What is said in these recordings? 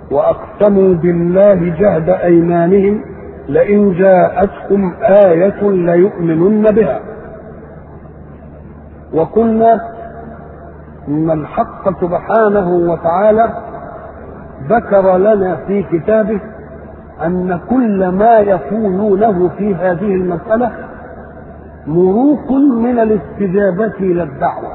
واقسموا بالله جهد ايمانهم لئن جاءتكم آية ليؤمنن بها وقلنا ان الحق سبحانه وتعالى ذكر لنا في كتابه ان كل ما يقولونه في هذه المساله مروق من الاستجابه الى الدعوه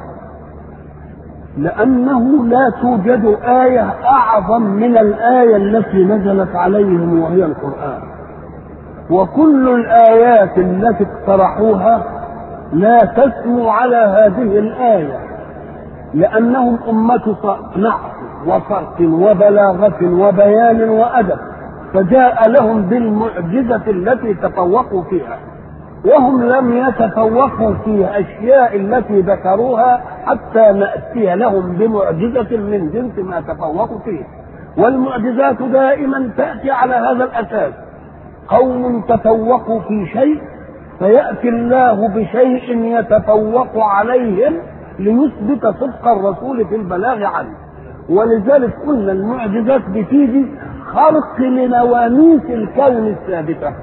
لانه لا توجد ايه اعظم من الايه التي نزلت عليهم وهي القران وكل الايات التي اقترحوها لا تسمو على هذه الايه لانهم امه نحو وفرق وبلاغه وبيان وادب فجاء لهم بالمعجزه التي تفوقوا فيها وهم لم يتفوقوا في اشياء التي ذكروها حتى ناتي لهم بمعجزه من جنس ما تفوقوا فيه والمعجزات دائما تاتي على هذا الاساس قوم تفوقوا في شيء فياتي الله بشيء يتفوق عليهم ليثبت صدق الرسول في البلاغ عنه ولذلك قلنا المعجزات بتيجي خرق لنواميس الكون الثابته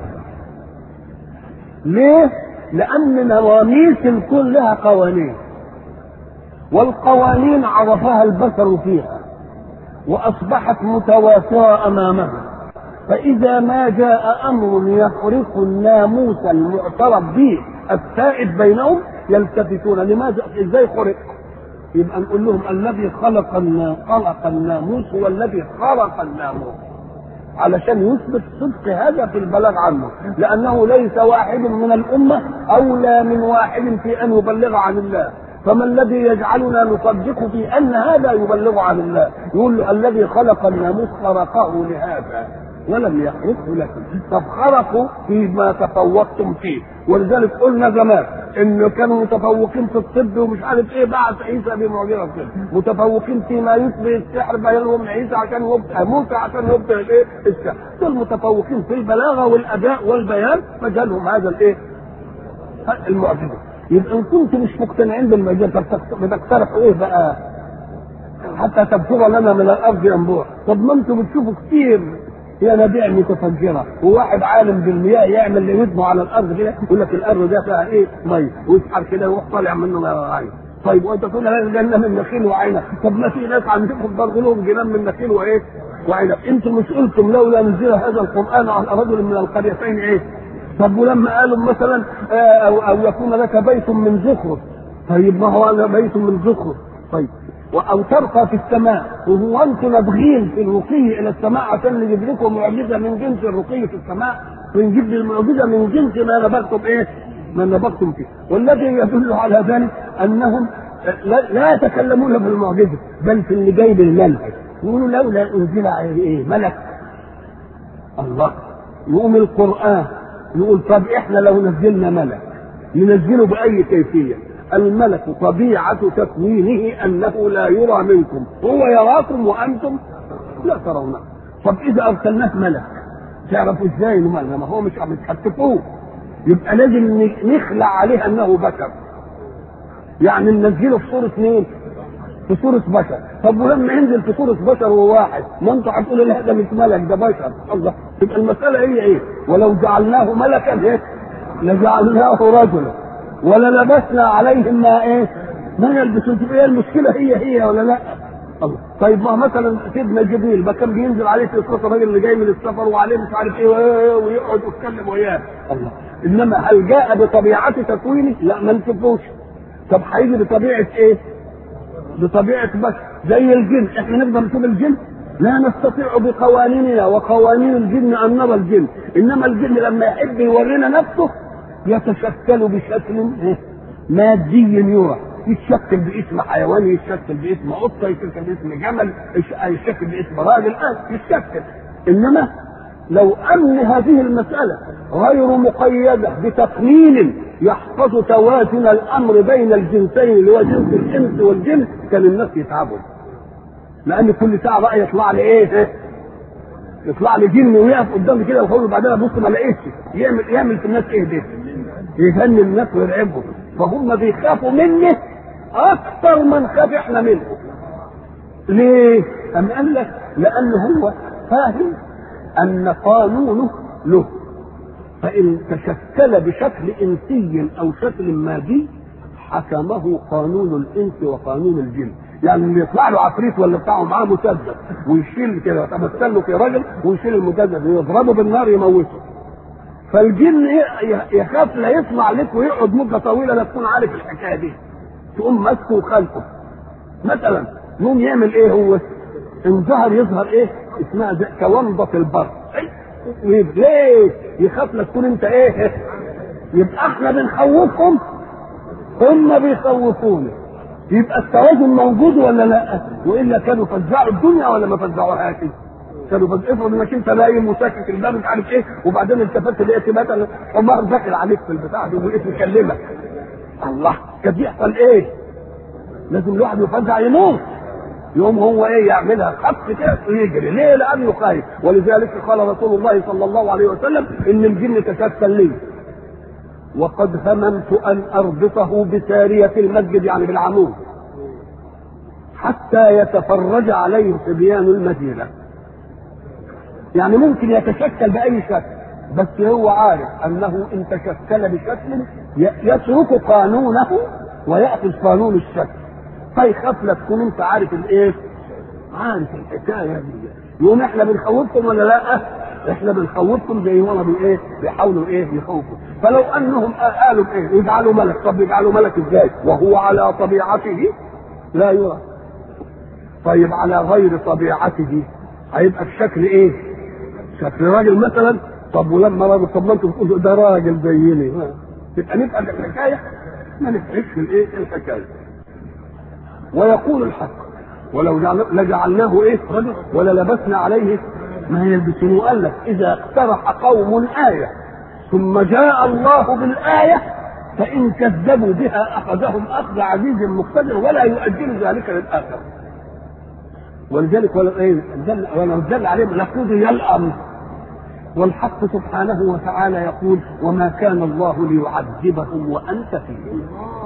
ليه لان نواميس الكون لها قوانين والقوانين عرفها البشر فيها واصبحت متواتره امامها فاذا ما جاء امر يخرق الناموس المعترف به السائد بينهم يلتفتون لماذا ازاي خرق يبقى نقول لهم الذي خلق خلق الناموس هو الذي خلق الناموس علشان يثبت صدق هذا في البلاغ عنه لانه ليس واحد من الامه اولى من واحد في ان يبلغ عن الله فما الذي يجعلنا نصدق في ان هذا يبلغ عن الله يقول له الذي خلق الناموس خلقه لهذا ولم يخلقه لكم طب خلقوا فيما تفوقتم فيه ولذلك قلنا زمان انه كانوا متفوقين في الطب ومش عارف ايه بعث عيسى بمعجزه الطب متفوقين فيما يشبه السحر بينهم عيسى عشان يبقى موسى عشان يبقى الايه السحر دول متفوقين في البلاغه والاداء والبيان فجالهم هذا الايه المعجزه يبقى ان كنتم مش مقتنعين بالمعجزه بتقترحوا ايه بقى حتى تبصر لنا من الارض ينبوع طب ما انتم بتشوفوا كتير ينابيع متفجرة وواحد عالم بالمياه يعمل لودنه على الأرض كده يقول لك الأرض ده فيها إيه مية ويسحب كده ويروح طالع منه مية طيب وأنت تقول لنا جنة من نخيل وعنب طب ما في ناس عندكم برضه لهم جنان من نخيل وإيه وعنب أنتم مش قلتم لولا نزل هذا القرآن على رجل من القريتين إيه طب ولما قالوا مثلا أو, أو يكون لك بيت من زخرف طيب ما هو بيت من زخرف طيب او ترقى في السماء وهو انتم نابغين في الرقي الى السماء عشان نجيب لكم معجزه من جنس الرقي في السماء ونجيب لي المعجزه من جنس ما نبغتم ايه؟ ما نبغتم فيه والذي يدل على ذلك انهم لا, لا يتكلمون بالمعجزه بل في اللي جاي بالملك يقولوا لولا انزل عليه ايه؟ ملك الله يقوم القران يقول طب احنا لو نزلنا ملك ننزله باي كيفيه؟ الملك طبيعة تكوينه أنه لا يرى منكم هو يراكم وأنتم لا ترونه طب إذا أرسلناه ملك تعرفوا إزاي إنه ملك ما هو مش هتحتفوه يبقى لازم نخلع عليه أنه بشر يعني ننزله في صورة مين؟ في صورة بشر طب ولما ينزل في صورة بشر هو واحد ما انتوا هتقولوا لا ده مش ملك ده بشر الله يبقى المسألة هي ايه؟ ولو جعلناه ملكا ايه؟ لجعلناه رجلا وللبسنا عليهم ما ايه؟ ما يلبسون تبقى المشكله هي هي ولا لا؟ الله طيب ما مثلا سيدنا جبريل ما كان بينزل عليه في صوت الراجل اللي جاي من السفر وعليه مش عارف ايه ويقعد يتكلم وياه الله انما هل جاء بطبيعه تكوينه؟ لا ما نشوفوش طب هيجي بطبيعه ايه؟ بطبيعه بس زي الجن احنا نقدر نشوف الجن لا نستطيع بقوانيننا وقوانين الجن ان نرى الجن انما الجن لما يحب يورينا نفسه يتشكل بشكل مادي يرى يتشكل باسم حيوان يتشكل باسم قطه يتشكل باسم جمل يتشكل باسم راجل آه يتشكل انما لو ان هذه المساله غير مقيده بتقنين يحفظ توازن الامر بين الجنسين اللي هو جنس الانس والجن كان الناس يتعبوا لان كل ساعه بقى يطلع لي ايه يطلع لي جن ويقف قدامي كده ويقول بعدها بص ما لقيتش يعمل يعمل في الناس ايه ده؟ يهني الناس ويرعبهم فهم بيخافوا منه اكثر من خاف احنا منه ليه؟ أم قال لك لأن هو فاهم ان قانونه له فان تشكل بشكل انسي او شكل مادي حكمه قانون الانس وقانون الجن يعني اللي يطلع له عفريت ولا بتاعه معاه مسدس ويشيل كده يتمثل له في راجل ويشيل المسدس ويضربه بالنار يموته فالجن يخاف لا يطلع لك ويقعد مده طويله لا تكون عارف الحكايه دي تقوم ماسكه وخالفه مثلا يقوم يعمل ايه هو؟ ان ظهر يظهر ايه؟ اسمها زي كومضة البر ليه؟ يخاف لا تكون انت ايه؟ يبقى احنا بنخوفهم هم بيخوفونا يبقى التوازن موجود ولا لا؟ والا كانوا فزعوا الدنيا ولا ما فزعوهاش؟ كانوا فز افرض انك انت نايم وساكت الباب مش عارف ايه وبعدين التفت لقيت مثلا حمار داخل عليك في البتاع دي وبقيت مكلمك الله كان بيحصل ايه؟ لازم الواحد يفزع يموت يوم هو ايه يعملها خط كده ويجري ليه؟ لانه خايف ولذلك قال رسول الله صلى الله عليه وسلم ان الجن تكتل لي وقد هممت ان اربطه بساريه المسجد يعني بالعمود حتى يتفرج عليه صبيان المدينه يعني ممكن يتشكل باي شكل بس هو عارف انه ان تشكل بشكل يترك قانونه وياخذ قانون الشكل فيخاف لا تكون انت عارف الايه؟ عارف الحكايه دي يقوم احنا بنخوفكم ولا لا؟ احنا بنخوفكم زي ما بايه؟ بيحاولوا ايه؟ يخوفوا فلو انهم قالوا ايه؟ يجعلوا ملك طب يجعلوا ملك ازاي؟ وهو على طبيعته لا يرى طيب على غير طبيعته هيبقى الشكل ايه؟ شكل راجل مثلا طب ولما راجل طب ما انتوا بتقولوا ده راجل زيني تبقى نفهم الحكايه ما نفهمش الايه الحكايه ويقول الحق ولو لجعلناه ايه ولا لبسنا عليه ما يلبسون وقال لك اذا اقترح قوم ايه ثم جاء الله بالايه فان كذبوا بها اخذهم اخذ عزيز مقتدر ولا يؤجل ذلك للاخر ولذلك ونزل عليهم لقضي الامر والحق سبحانه وتعالى يقول وما كان الله ليعذبهم وانت فيهم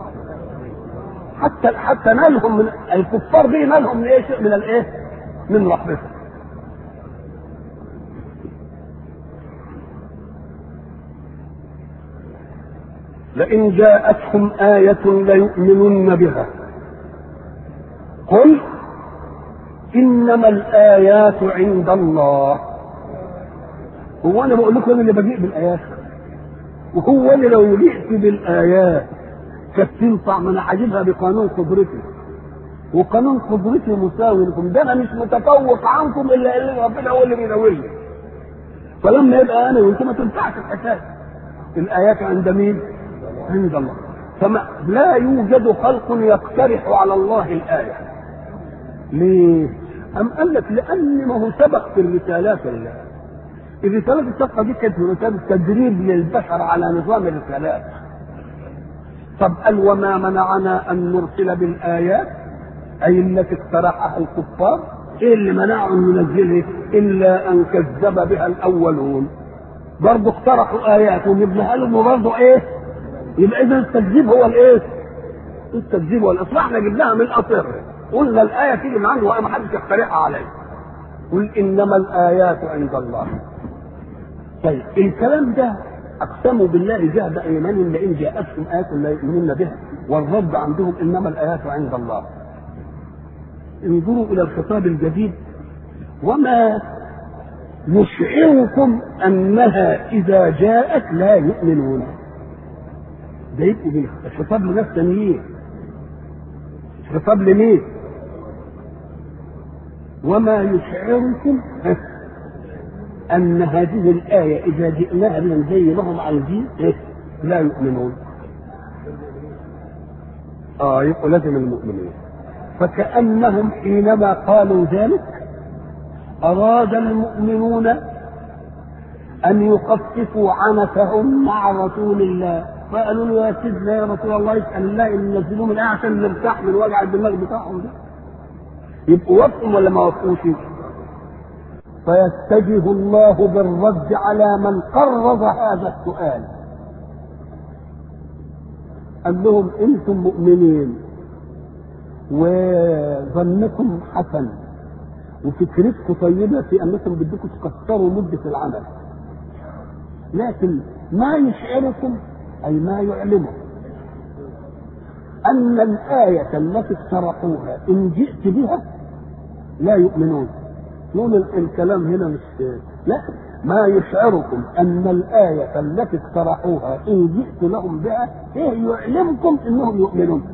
حتى حتى نالهم من الكفار دي نالهم من ايه من الايه؟ من رحمته. لئن جاءتهم آية ليؤمنن بها. قل إنما الآيات عند الله. هو أنا بقول لكم أنا اللي بجيء بالآيات. وهو اللي لو جئت بالآيات كانت تنفع ما انا هجيبها بقانون قدرتي وقانون قدرتي مساوي لكم ده انا مش متفوق عنكم الا اللي ربنا هو اللي بيناولني فلما يبقى انا وانت ما تنفعش الحكايه الايات عند مين؟ عند الله فما لا يوجد خلق يقترح على الله الايه ليه؟ أم قال لك لأن ما هو سبق في الرسالات الله الرسالات السابقة دي كانت رسالة تدريب للبشر على نظام الرسالات طب قال وما منعنا ان نرسل بالايات اي التي اقترحها الكفار ايه اللي منعهم ينزله الا ان كذب بها الاولون برضه اقترحوا ايات ونبنيها لهم وبرضه ايه يبقى اذا التكذيب هو الايه التكذيب هو الاصلاح احنا جبناها من الاصر قلنا الايه تيجي من عنده ما حدش يقترحها عليه قل انما الايات عند الله طيب الكلام ده اقسموا بالله جهد ايمانهم لئن جاءتهم ايه لا يؤمنون بها والرد عندهم انما الايات عند الله انظروا الى الخطاب الجديد وما يشعركم انها اذا جاءت لا يؤمنون ده يبقوا الخطاب لناس تانيين خطاب لمين وما يشعركم أن هذه الآية إذا جئناها من زي ما هم عايزين لا يؤمنون. آه يبقوا لازم المؤمنين. فكأنهم حينما قالوا ذلك أراد المؤمنون أن يخففوا عنتهم مع رسول الله فقالوا له يا سيدنا يا رسول الله اسأل الله أن ينزلوه من عشان نرتاح من وجع الدماغ بتاعهم ده يبقوا وافقوا ولا ما وافقوش؟ فيتجه الله بالرد على من قرض هذا السؤال قال لهم انتم مؤمنين وظنكم حسن وفكرتكم طيبه في انكم بدكم تكثروا مده العمل لكن ما يشعركم اي ما يعلمكم ان الايه التي اقترحوها ان جئت بها لا يؤمنون نقول الكلام هنا مش لا ما يشعركم ان الايه التي اقترحوها ان جئت لهم بها ايه يعلمكم انهم يؤمنون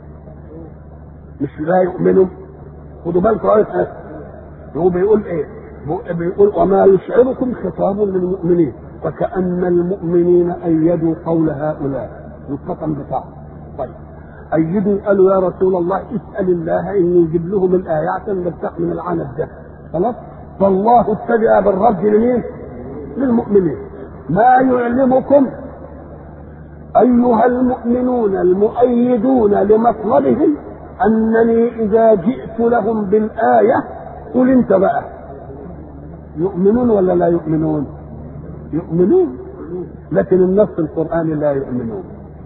مش لا يؤمنوا خدوا بالكم آية هو بيقول ايه بيقول وما يشعركم خطاب للمؤمنين وكأن المؤمنين أيدوا قول هؤلاء القسم بتاعهم طيب أيدوا قالوا يا رسول الله اسأل الله أن يجيب لهم الآية عشان نرتاح من العنف ده خلاص فالله اتبع بالرد لمين؟ للمؤمنين ما يعلمكم أيها المؤمنون المؤيدون لمطلبهم أنني إذا جئت لهم بالآية قل أنت بقى يؤمنون ولا لا يؤمنون؟ يؤمنون لكن النص القرآني لا يؤمنون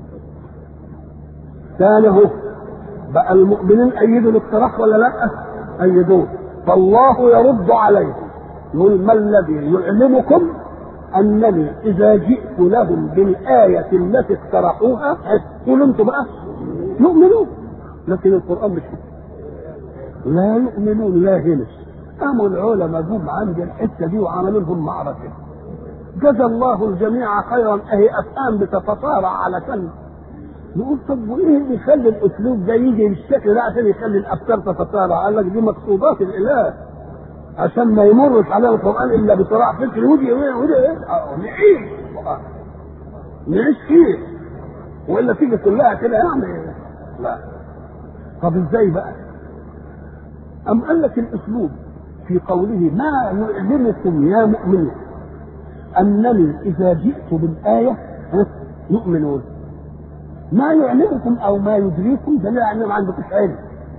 ثاني هو بقى المؤمنين أيدوا الاقتراح ولا لا؟ أيدوه فالله يرد عليهم يقول ما الذي يعلمكم أنني إذا جئت لهم بالآية التي اقترحوها قولوا أنتم بقى يؤمنون لكن القرآن مش لا يؤمنون لا هنس قاموا العلماء جم عند الحتة دي وعملوا لهم معركة جزى الله الجميع خيرا اهي افهام بتتصارع على كلمه نقول طب وايه اللي يخلي الاسلوب ده يجي بالشكل ده عشان يخلي الافكار تتصارع؟ قال لك دي مقصودات الاله عشان ما يمرش على القران الا بصراع فكري ودي ودي ايه؟ نعيش نعيش فيه والا تيجي كلها كده يعني لا طب ازاي بقى؟ أم قال لك الأسلوب في قوله ما يعلمكم يا مؤمنون أنني إذا جئت بالآية يؤمنون ما يعلمكم أو ما يدريكم دليل يعني ما عندكوش علم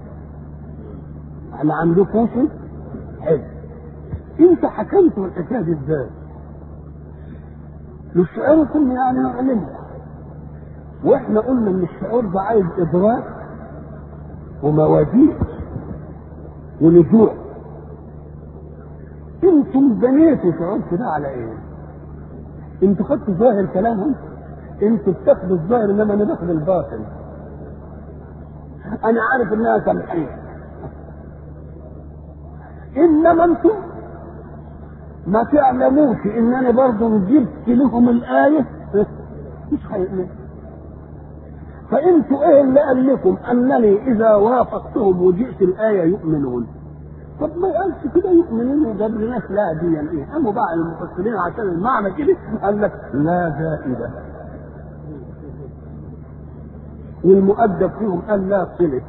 ما عندكوش علم انت حكمتوا الحكايه دي ازاي؟ يشعركم يعني يعلمكم واحنا قلنا ان الشعور ده عايز ادراك ومواجيع ونجوع انتم بنيتوا شعور كده على ايه؟ انتوا خدتوا ظاهر كلامهم انتوا بتاخدوا الظاهر انما انا باخد الباطن انا عارف انها سامحين انما انتم ما تعلموش ان انا برضه جبت لهم الايه مش هيؤمنوا فانتوا ايه اللي قال لكم انني اذا وافقتهم وجئت الايه يؤمنون طب ما قالش كده يؤمنون وجاب لناس لا دي يعني ايه قاموا بقى المفسرين عشان المعنى كده قال لك لا زائده والمؤدب فيهم قال لا صله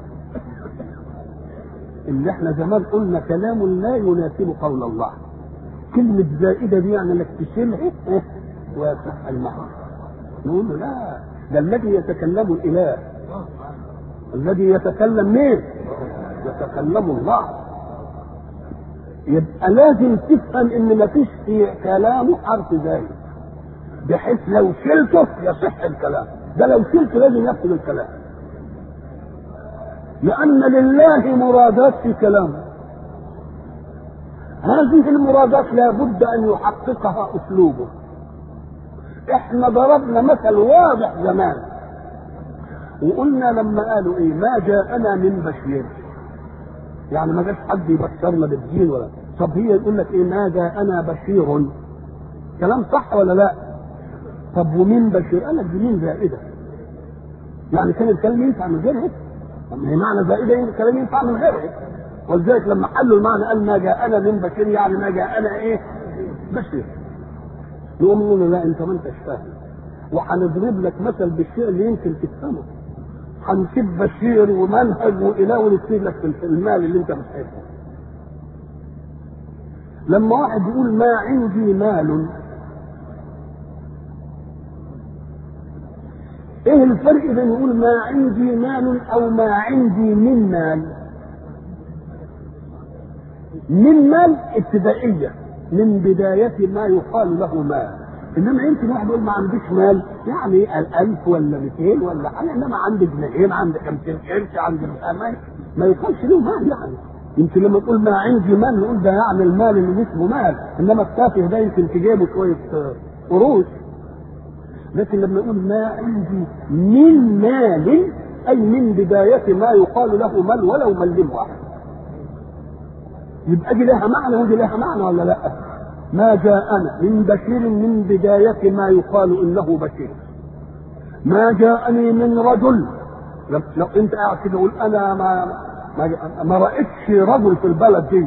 اللي احنا زمان قلنا كلام لا يناسب قول الله كلمة زائدة دي يعني انك تشيلها ويصح المعنى نقول له لا ده الذي يتكلم الاله الذي يتكلم مين؟ يتكلم الله يبقى لازم تفهم ان ما فيش في كلامه حرف زائد بحيث لو شلته يصح الكلام ده لو شلته لازم يفقد الكلام لأن لله مرادات في كلامه هذه المرادات لابد أن يحققها أسلوبه احنا ضربنا مثل واضح زمان وقلنا لما قالوا ايه ما جاءنا من بشير يعني ما جاش حد يبشرنا بالدين ولا طب هي يقول لك ايه ما جاءنا بشير كلام صح ولا لا طب ومين بشير قال لك دي مين زائده يعني كان الكلام ينفع من غيرها طب هي معنى زائده الكلام ينفع من غيرها ولذلك لما حلوا المعنى قال ما جاءنا من بشير يعني ما جاءنا ايه بشير نقوم نقول له لا انت ما انتش فاهم وهنضرب لك مثل بالشيء اللي يمكن تفهمه هنسيب بشير ومنهج واله ونسيب لك في المال اللي انت بتحبه لما واحد يقول ما عندي مال ايه الفرق بين يقول ما عندي مال او ما عندي من مال من مال ابتدائيه من بداية ما يقال له مال انما يمكن واحد يقول ما عنديش مال يعني الألف ولا 200 ولا حاجه انما عندي جنيهين عندي 50 قرش عندي ما, ما يقالش له مال يعني يمكن لما تقول ما عندي مال نقول ده يعني المال اللي اسمه مال انما التافه ده يمكن تجيبه شويه قروش لكن لما يقول ما عندي من مال اي من بدايه ما يقال له مال ولو مليم واحد يبقى دي لها معنى ودي لها معنى ولا لا؟ ما جاءنا من بشير من بداية ما يقال إنه بشير ما جاءني من رجل لو, لو انت قاعد كده تقول انا ما ما, ما رأيتش رجل في البلد دي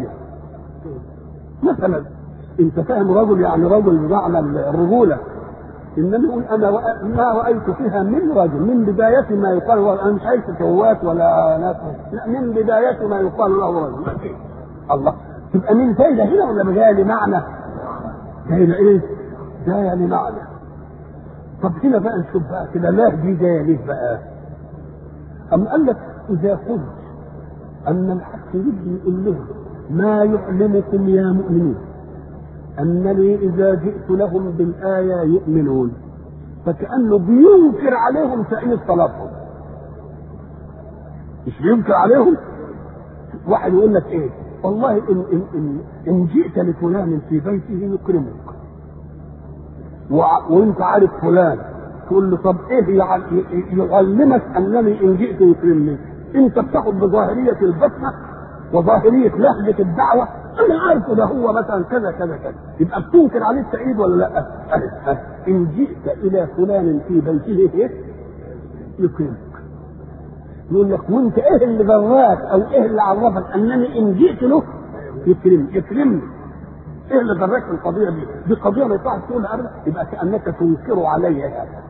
مثلا انت فاهم رجل يعني رجل بمعنى الرجولة انما يقول انا ما رايت فيها من رجل من بدايه ما يقال انا مش عايز فتوات ولا ناس لا من بدايه ما يقال له رجل ما فيه الله تبقى من فايده هنا ولا جايه لمعنى؟ جايه لايه؟ جايه لمعنى طب هنا بقى نشوف بقى كده لا دي جايه ليه بقى؟ أم قال لك إذا قلت أن الحق يجي يقول لهم ما يعلمكم يا مؤمنين أنني إذا جئت لهم بالآية يؤمنون فكأنه بينكر عليهم تأييد طلبهم مش بينكر عليهم واحد يقول لك ايه والله إن, إن, إن, إن جئت لفلان في بيته يكرمك وانت عارف فلان تقول له طب ايه يعلمك انني ان جئت يكرمني انت بتاخد بظاهريه البسمه وظاهريه لهجه الدعوه انا عارف ده هو مثلا كذا كذا كذا يبقى بتنكر عليه التأييد ولا لا؟ ان جئت الى فلان في بيته ايه؟ يكرمك يقول لك وانت ايه اللي ضراك او ايه اللي عرفك انني ان جئت له يكرمني يكرمني ايه اللي دراك في القضيه دي؟ دي قضيه ما ينفعش تقولها ابدا يبقى كانك تنكر علي هذا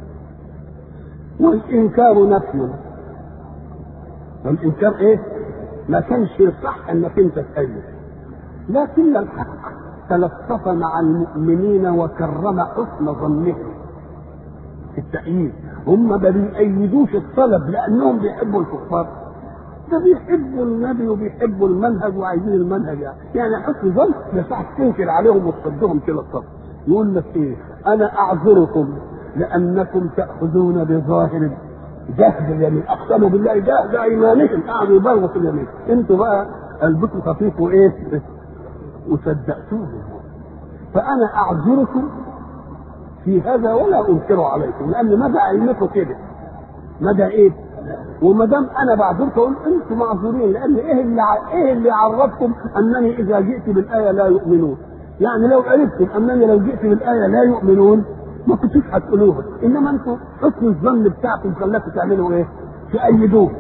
والإنكار نفي والإنكار إيه؟ ما كانش صح إنك أنت تأيد لكن الحق تلطف مع المؤمنين وكرم حسن ظنهم في التأييد هم ما بيأيدوش الطلب لأنهم بيحبوا الكفار ده بيحبوا النبي وبيحبوا المنهج وعايزين المنهج يعني يعني حسن ظن ما ينفعش تنكر عليهم وتصدهم كده الصف يقول لك ايه انا اعذركم لانكم تاخذون بظاهر جهد اليمين اقسموا بالله جهد ايمانكم قعدوا يبالغوا في اليمين انتوا بقى قلبكم خفيف وايه وصدقتوه فانا اعذركم في هذا ولا انكر عليكم لان مدى علمكم كده مدى ايه وما دام انا بعذركم اقول انتم معذورين لان ايه اللي ايه اللي عرفكم انني اذا جئت بالايه لا يؤمنون يعني لو عرفتم انني لو جئت بالايه لا يؤمنون ما كنتوش هتقولوها انما انتم حسن الظن بتاعكم خلاكم تعملوا ايه؟ تأيدوه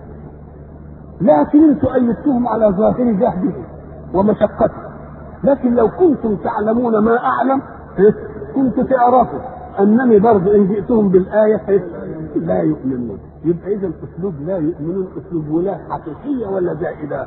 لكن انتم أيدتوهم على ظاهر جهدهم ومشقته لكن لو كنتم تعلمون ما أعلم كنتم تعرفوا أنني برضه إن جئتهم بالآية لا يؤمنون يبقى إذا الأسلوب لا يؤمنون أسلوب ولا حقيقية ولا زائدة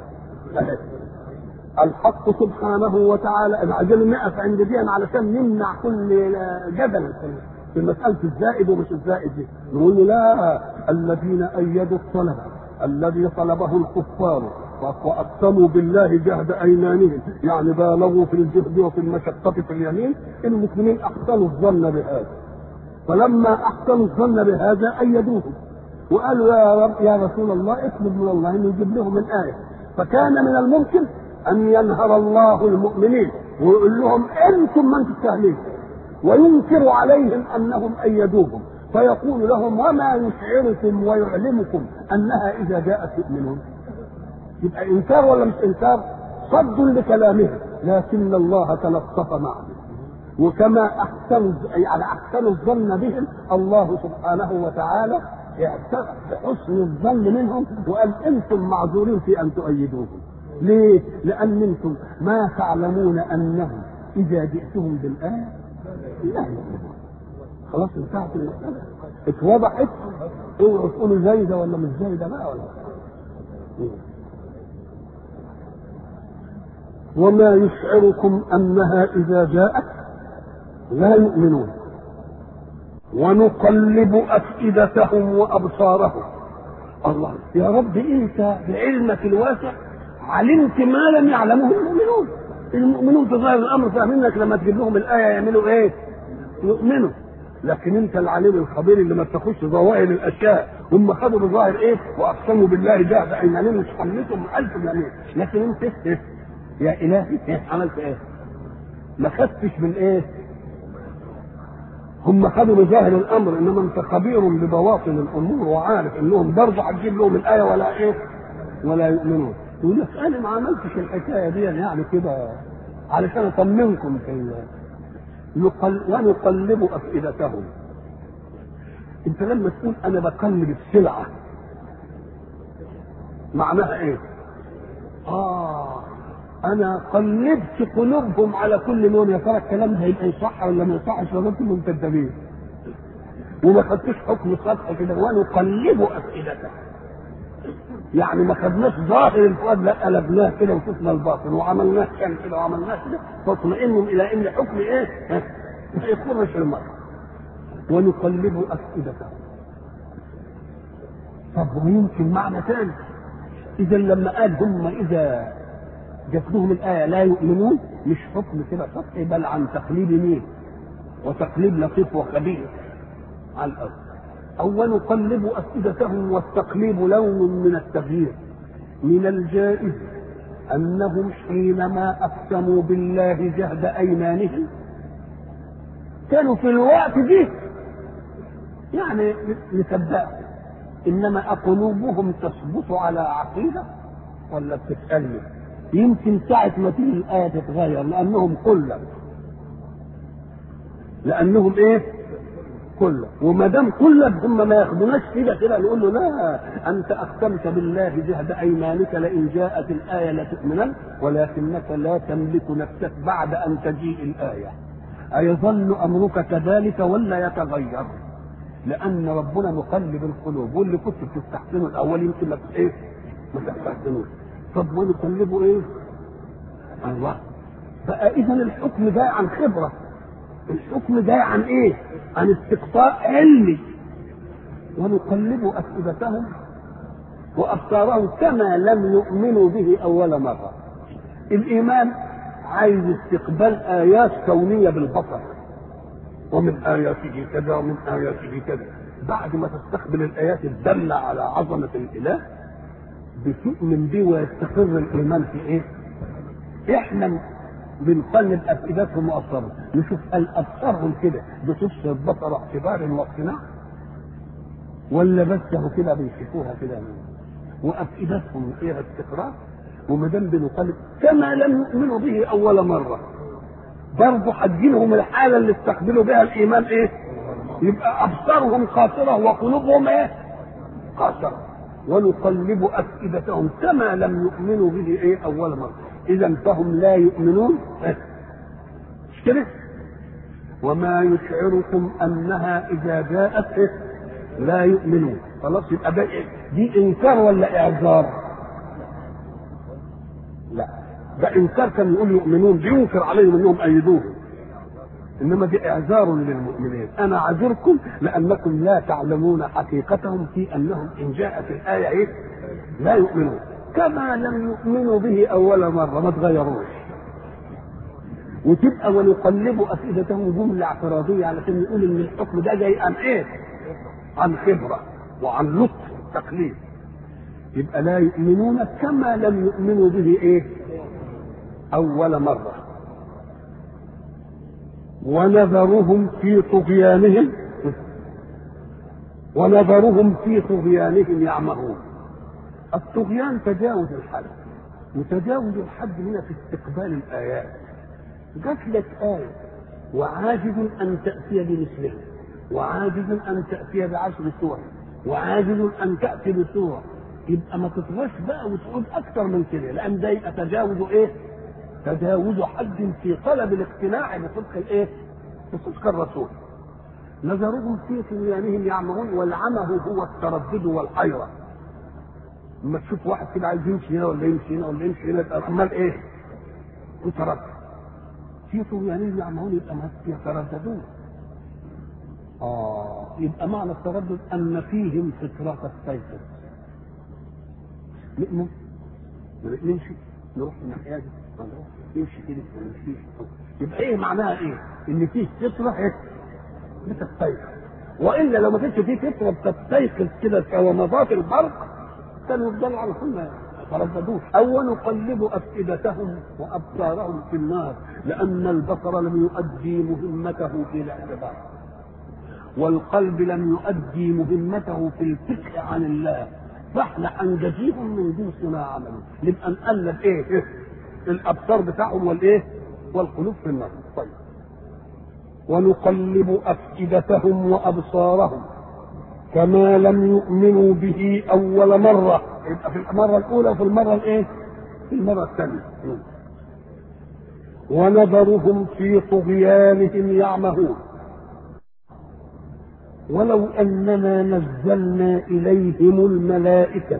الحق سبحانه وتعالى عايزين نقف عند دي علشان نمنع كل جدل في مسألة الزائد ومش الزائد دي نقول له لا الذين أيدوا الطلب الذي طلبه الكفار واقسموا بالله جهد ايمانهم يعني بالغوا في الجهد وفي المشقه في اليمين المسلمين احسنوا الظن بهذا فلما احسنوا الظن بهذا ايدوهم وقالوا يا رب يا رسول الله اطلب من الله انه يجيب لهم الايه فكان من الممكن ان ينهر الله المؤمنين ويقول لهم انتم من تستهلكون وينكر عليهم انهم ايدوهم فيقول لهم وما يشعركم ويعلمكم انها اذا جاءت تؤمنون يبقى انكار ولا مش انكار صد لكلامهم لكن الله تلطف معهم وكما احسن يعني احسن الظن بهم الله سبحانه وتعالى اعترف بحسن الظن منهم وقال انتم معذورين في ان تؤيدوهم ليه؟ لان انتم ما تعلمون انهم اذا جئتهم بالايه لا يؤمنون خلاص انتهت المساله اتوضحت اوعوا تقولوا زايده ولا مش زايده بقى ولا وما يشعركم انها اذا جاءت لا يؤمنون ونقلب افئدتهم وابصارهم الله يا رب انت بعلمك الواسع علمت ما لم يعلمه المؤمنون المؤمنون في ظاهر الامر فاهمين انك لما تجيب لهم الايه يعملوا ايه؟ يؤمنوا لكن انت العليم الخبير اللي ما بتاخدش ظواهر الاشياء هم خدوا بظاهر ايه واقسموا بالله جهد ايمانهم مش حملتهم الف يمين لكن انت إيه؟ يا الهي إيه؟ عملت ايه؟ ما خدتش من ايه؟ هم خدوا بظاهر الامر انما انت خبير ببواطن الامور وعارف انهم برضه هتجيب لهم الايه ولا ايه؟ ولا يؤمنون يقول لك انا ما عملتش الحكايه دي يعني كده علشان اطمنكم في نقل ونقلب افئدتهم انت لما تقول انا بقلب السلعه معناها ايه؟ اه انا قلبت قلوبهم على كل لون يا ترى الكلام ده يبقى يصح ولا ما يصحش ولا كلهم كذابين وما خدتوش حكم سطحي كده ونقلب افئدتهم يعني ما خدناش ظاهر الفؤاد لا قلبناه كده وشفنا الباطن وعملناه كان كده وعملناه كده فاطمئنوا الى ان حكم ايه؟ ما يخرش المرء ونقلب افئدتهم طب ويمكن معنى ثاني اذا لما قال هم اذا جات لهم الايه لا يؤمنون مش حكم كده سطحي بل عن تقليب مين؟ وتقليب لطيف وخبيث على الارض أو نقلب أفئدتهم والتقليب لون من التغيير من الجائز أنهم حينما أقسموا بالله جهد أيمانهم كانوا في الوقت دي يعني نصدق إنما قلوبهم تثبت على عقيدة ولا بتتألف يمكن ساعة ما تيجي الآية تتغير لأنهم قلب لأنهم إيه؟ كله وما دام كله هم ما ياخدوناش كده كده نقول له لا انت اقسمت بالله جهد ايمانك لئن جاءت الايه لتؤمنن ولكنك لا تملك نفسك بعد ان تجيء الايه ايظل امرك كذلك ولا يتغير لان ربنا مقلب القلوب واللي كنت بتستحسنه الاول يمكن ما ايه ما تستحسنوش طب ونقلبه ايه الله بقى اذا الحكم جاي عن خبره الحكم جاي عن ايه؟ عن استقصاء علمي ونقلب افئدتهم وابصارهم كما لم يؤمنوا به اول مره. الايمان عايز استقبال ايات كونيه بالبصر ومن اياته كذا ومن اياته كذا بعد ما تستقبل الايات الداله على عظمه الاله بتؤمن به ويستقر الايمان في ايه؟ احنا بنقلب افئدتهم وابصارهم نشوف الابصارهم كده بتبصر بصر اعتبار واقتناع ولا بس هو كده بيشوفوها كده وافئدتهم فيها استقرار وما دام بنقلب كما لم يؤمنوا به اول مره برضه هتجيلهم الحاله اللي استقبلوا بها الايمان ايه؟ يبقى ابصارهم قاصره وقلوبهم ايه؟ قاصره ونقلب افئدتهم كما لم يؤمنوا به ايه اول مره اذا فهم لا يؤمنون مش كده وما يشعركم انها اذا جاءت لا يؤمنون خلاص يبقى ده دي انكار ولا اعذار لا ده انكار كان يقول يؤمنون بينكر عليهم انهم ايدوه انما دي اعذار للمؤمنين انا اعذركم لانكم لا تعلمون حقيقتهم في انهم ان جاءت الايه ايه لا يؤمنون كما لم يؤمنوا به اول مره ما تغيروش وتبقى ونقلب افئدتهم جمله اعتراضيه علشان نقول ان الحكم ده جاي عن ايه؟ عن خبره وعن لطف تقليد يبقى لا يؤمنون كما لم يؤمنوا به ايه؟ اول مره ونذرهم في طغيانهم ونذرهم في طغيانهم يعمهون الطغيان تجاوز الحد وتجاوز الحد هنا في استقبال الآيات جات لك آية وعاجز أن تأتي بمثلها وعاجز أن تأتي بعشر سور وعاجز أن تأتي بسورة يبقى ما تطغاش بقى وتقول أكثر من كده لأن ده يبقى تجاوز إيه؟ تجاوز حد في طلب الاقتناع بصدق الإيه؟ بصدق الرسول نظرهم في طغيانهم يعمهون والعمه هو التردد والحيرة لما تشوف واحد كده عايز يمشي هنا ولا يمشي هنا ولا يمشي هنا يبقى عمال ايه؟ يتردد في طغيانهم يعمهون يبقى ما يترددون اه يبقى معنى التردد ان فيهم فطرة تستيقظ نؤمن نمشي نروح الناحية دي نروح نمشي كده ما نمشيش يبقى ايه معناها ايه؟ ان فيه فطرة ايه؟ بتستيقظ والا لو ما كانش فيه فطره بتستيقظ كده كومضات البرق كانوا يفضلوا على طول ما ترددوش او نقلب افئدتهم وابصارهم في النار لان البصر لم يؤدي مهمته في الاعتبار والقلب لم يؤدي مهمته في الفكر عن الله فاحنا حنجزيهم من جنس ما عملوا نبقى نقلب ايه, إيه؟ الابصار بتاعهم والايه والقلوب في النار طيب ونقلب افئدتهم وابصارهم كما لم يؤمنوا به اول مره يبقى في المره الاولى وفي المره الايه في المره الثانيه ونذرهم في طغيانهم يعمهون ولو اننا نزلنا اليهم الملائكه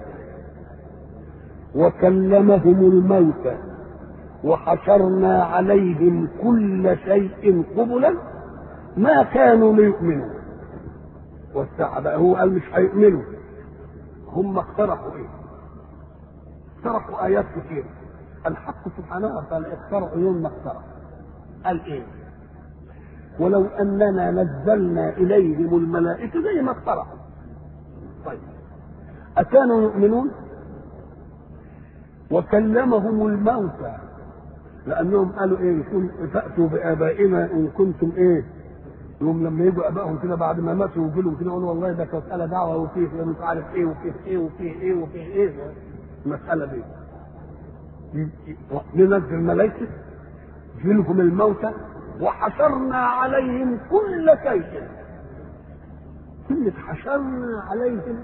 وكلمهم الموتى وحشرنا عليهم كل شيء قبلا ما كانوا ليؤمنوا والساعة بقى هو قال مش هيؤمنوا هم اقترحوا ايه؟ اقترحوا ايات كثيرة الحق سبحانه وتعالى اقترحوا يوم ما اقترح قال ايه؟ ولو اننا نزلنا اليهم الملائكه زي ما اقترحوا طيب اكانوا يؤمنون وكلمهم الموتى لانهم قالوا ايه يكون فاتوا بابائنا ان كنتم ايه يوم لما يجوا ابائهم كده بعد ما ماتوا ويجوا لهم كده يقولوا والله ده كانت مساله دعوه وفيه مش عارف ايه وفيه ايه وفيه ايه وفيه ايه المساله دي ننزل الملائكه يجيلهم الموتى وحشرنا عليهم كل شيء كلمة حشرنا عليهم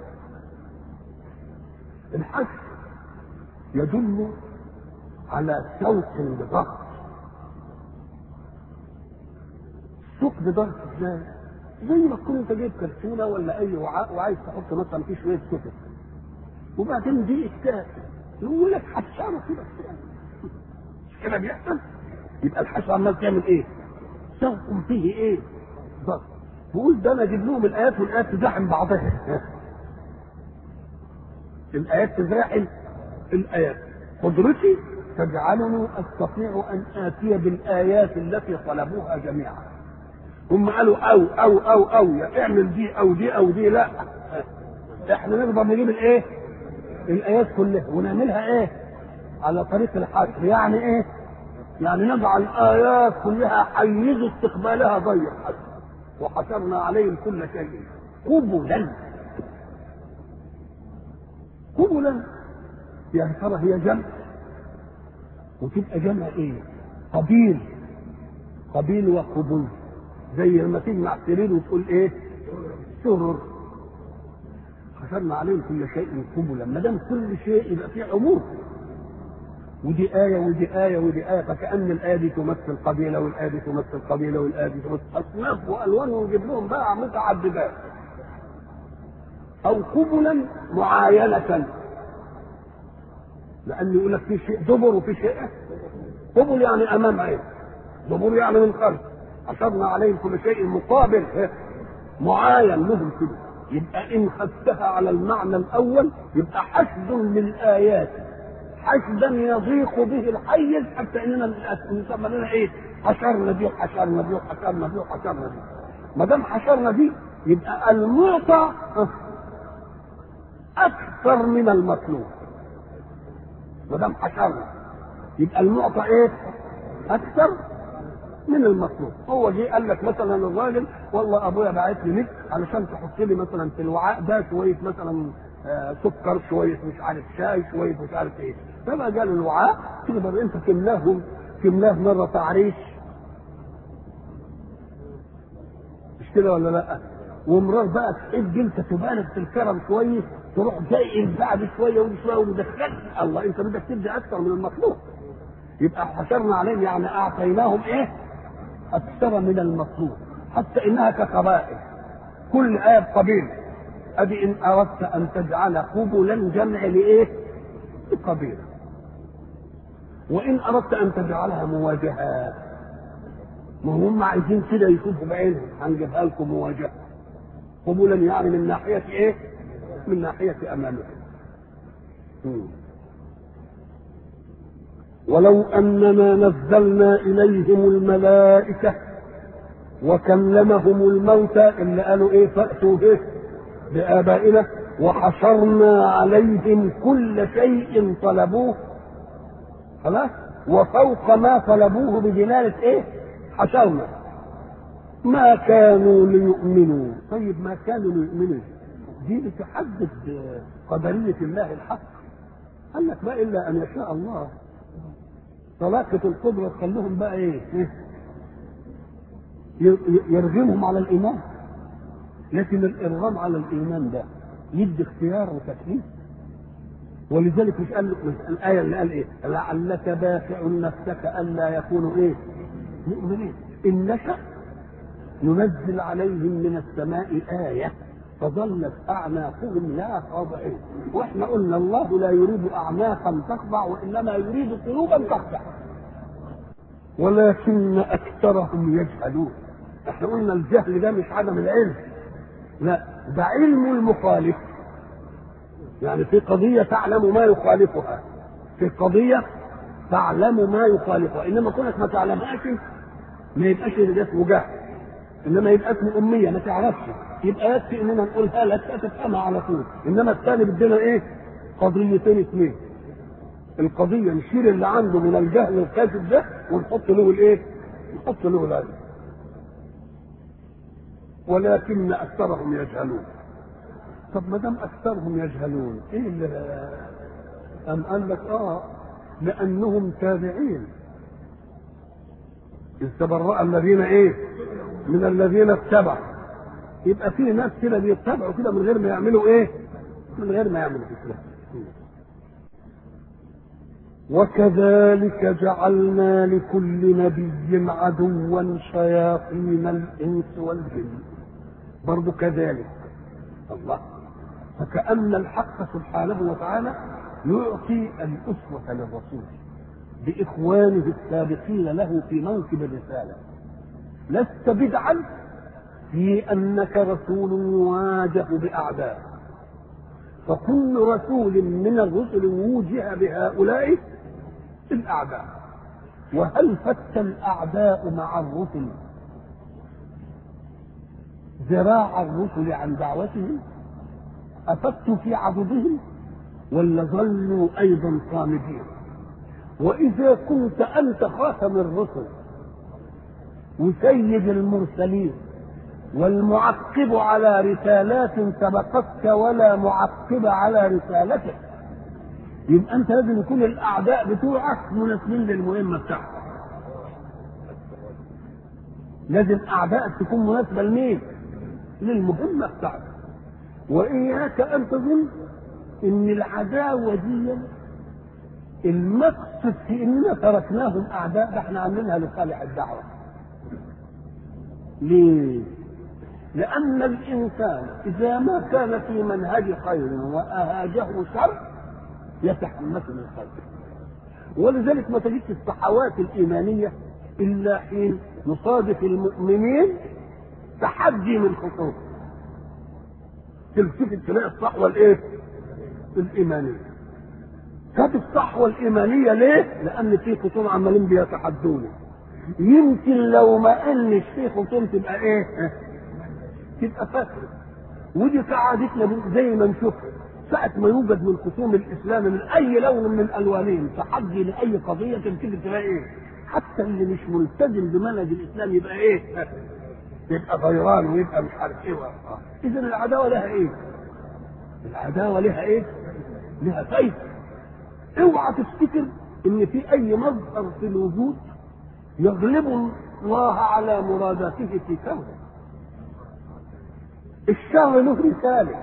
الحشر يدل على سوق بضغط سوق بضغط ازاي؟ زي ما تكون انت جايب كرتونه ولا اي وعاء وعايز تحط مثلا فيه شويه سكر وبعدين دي الكاس يقول لك حشره كده مش كده بيحصل؟ يبقى الحشر عمال تعمل ايه؟ سوق فيه ايه؟ ضغط بقول ده انا اجيب لهم الايات والايات تزاحم بعضها الايات تزاحم الايات قدرتي تجعلني استطيع ان اتي بالايات التي طلبوها جميعا هم قالوا او او او او يا اعمل دي او دي او دي لا احنا نقدر نجيب الايه الايات كلها ونعملها ايه على طريق الحشر يعني ايه يعني نجعل الايات كلها حيز استقبالها ضيق وحشرنا عليهم كل شيء قبلا قبلا يعني ترى هي جمع وتبقى جمع ايه قبيل قبيل وقبول زي لما تجمع سرير وتقول ايه سرر حشرنا عليهم كل شيء قبلا ما دام كل شيء يبقى فيه عموم ودي آية ودي آية ودي آية فكأن الآية دي تمثل قبيلة والآية دي تمثل قبيلة والآية دي تمثل أصناف وألوان ونجيب لهم بقى متعددات أو قبلا معاينة لأن يقول لك في شيء دبر وفي شيء قبل يعني أمام عين دبر يعني من خلف أشرنا عليهم كل شيء مقابل معاين لهم كده يبقى إن خدتها على المعنى الأول يبقى حشد للآيات حشدا يضيق به الحيز حتى اننا نسمى لنا ايه؟ حشرنا دي وحشرنا دي وحشرنا دي وحشرنا دي. ما دام حشرنا دي يبقى المعطى اكثر من المطلوب. ما دام حشرنا يبقى المعطى ايه؟ اكثر من المطلوب هو جه قال لك مثلا الراجل والله ابويا باعت لي نت علشان تحط لي مثلا في الوعاء ده شويه مثلا آه سكر شويه مش عارف شاي شويه مش عارف ايه فما قال الوعاء تقدر انت تملاه تملاه مره تعريش مش كده ولا لا ومرار بقى تحب انت تبالغ في الكرم شويه تروح جاي بعد شويه ودي شويه ومدخل الله انت بدك تدي اكثر من المطلوب يبقى حشرنا عليهم يعني اعطيناهم ايه؟ اكثر من المطلوب حتى انها كقبائل كل آية بقبيل ادي ان اردت ان تجعل قبلا جمع لايه؟ لقبيله وان اردت ان تجعلها مواجهات ما هم عايزين كده يشوفوا بعينهم هنجيبها لكم مواجهه قبولا يعني من ناحيه ايه؟ من ناحيه امامكم ولو اننا نزلنا اليهم الملائكه وكلمهم الموتى اللي قالوا ايه فاتوا به بابائنا وحشرنا عليهم كل شيء طلبوه خلاص وفوق ما طلبوه بدلاله ايه حشرنا ما كانوا ليؤمنوا طيب ما كانوا ليؤمنوا دي بتحدد قدرية الله الحق قال لك ما إلا أن يشاء الله طلاقة القدرة تخليهم بقى إيه يرغمهم على الإيمان لكن الإرغام على الإيمان ده يدي اختيار وتكليف ولذلك مش قال الآية اللي قال إيه لعلك باخع نفسك ألا يكونوا إيه مؤمنين إن نشأ ننزل عليهم من السماء آية فظلت أعناقهم لا خاضعين وإحنا قلنا الله لا يريد أعناقا تخضع وإنما يريد قلوبا تخضع ولكن أكثرهم يجهلون احنا قلنا الجهل ده مش عدم العلم لا ده علم المخالف يعني في قضية تعلم ما يخالفها في قضية تعلم ما يخالفها إنما كونك ما تعلمهاش ما يبقاش ده اسمه جهل انما يبقى اسمه اميه ما تعرفش يبقى يكفي اننا نقولها لك تفهمها على طول انما الثاني بدنا ايه قضيتين اثنين القضيه نشيل اللي عنده من الجهل الكاذب ده ونحط له الايه نحط له العلم ولكن اكثرهم يجهلون طب ما دام اكثرهم يجهلون ايه اللي ام قال لك اه لانهم تابعين إذ تبرأ الذين ايه من الذين اتبعوا يبقى في ناس كده بيتبعوا كده من غير ما يعملوا ايه من غير ما يعملوا كده وكذلك جعلنا لكل نبي عدوا شياطين الانس والجن برضو كذلك الله فكأن الحق سبحانه وتعالى يعطي الأسوة للرسول بإخوانه السابقين له في منصب الرسالة لست بدعا في أنك رسول يواجه بأعداء فكل رسول من الرسل ووجه بهؤلاء الأعداء وهل فت الأعداء مع الرسل ذراع الرسل عن دعوتهم أفتوا في عضدهم ولا ظلوا أيضا صامدين وإذا كنت أنت خاتم الرسل وسيد المرسلين والمعقب على رسالات سبقتك ولا معقب على رسالتك يبقى انت لازم يكون الاعداء بتوعك مناسبين للمهمه بتاعتك لازم اعدائك تكون مناسبه لمين للمهمه بتاعتك واياك ان تظن ان العداوه دي المقصد في اننا تركناهم اعداء ده احنا عاملينها لصالح الدعوه ليه لأن الإنسان إذا ما كان في منهج خير وأهاجه شر يتحمس من خير ولذلك ما تجدش الصحوات الإيمانية إلا حين يصادف المؤمنين تحدي من خصوم تلتفت تلاقي الصحوة الإيه؟ الإيمانية كانت الصحوة الإيمانية ليه؟ لأن في خصوم عمالين بيتحدوني يمكن لو ما قالش في خصوم تبقى إيه؟ تبقى فاكر ودي سعادتنا زي ما نشوف ساعة ما يوجد من خصوم الإسلام من أي لون من ألوانهم تحدي لأي قضية تبتدي تلاقي إيه؟ حتى اللي مش ملتزم بمنهج الإسلام يبقى إيه؟ يبقى غيران ويبقى مش عارف إيه إذا العداوة لها إيه؟ العداوة لها إيه؟ لها فايدة اوعى تفتكر إن في أي مظهر في الوجود يغلب الله على مراداته في كونه الشر له رسالة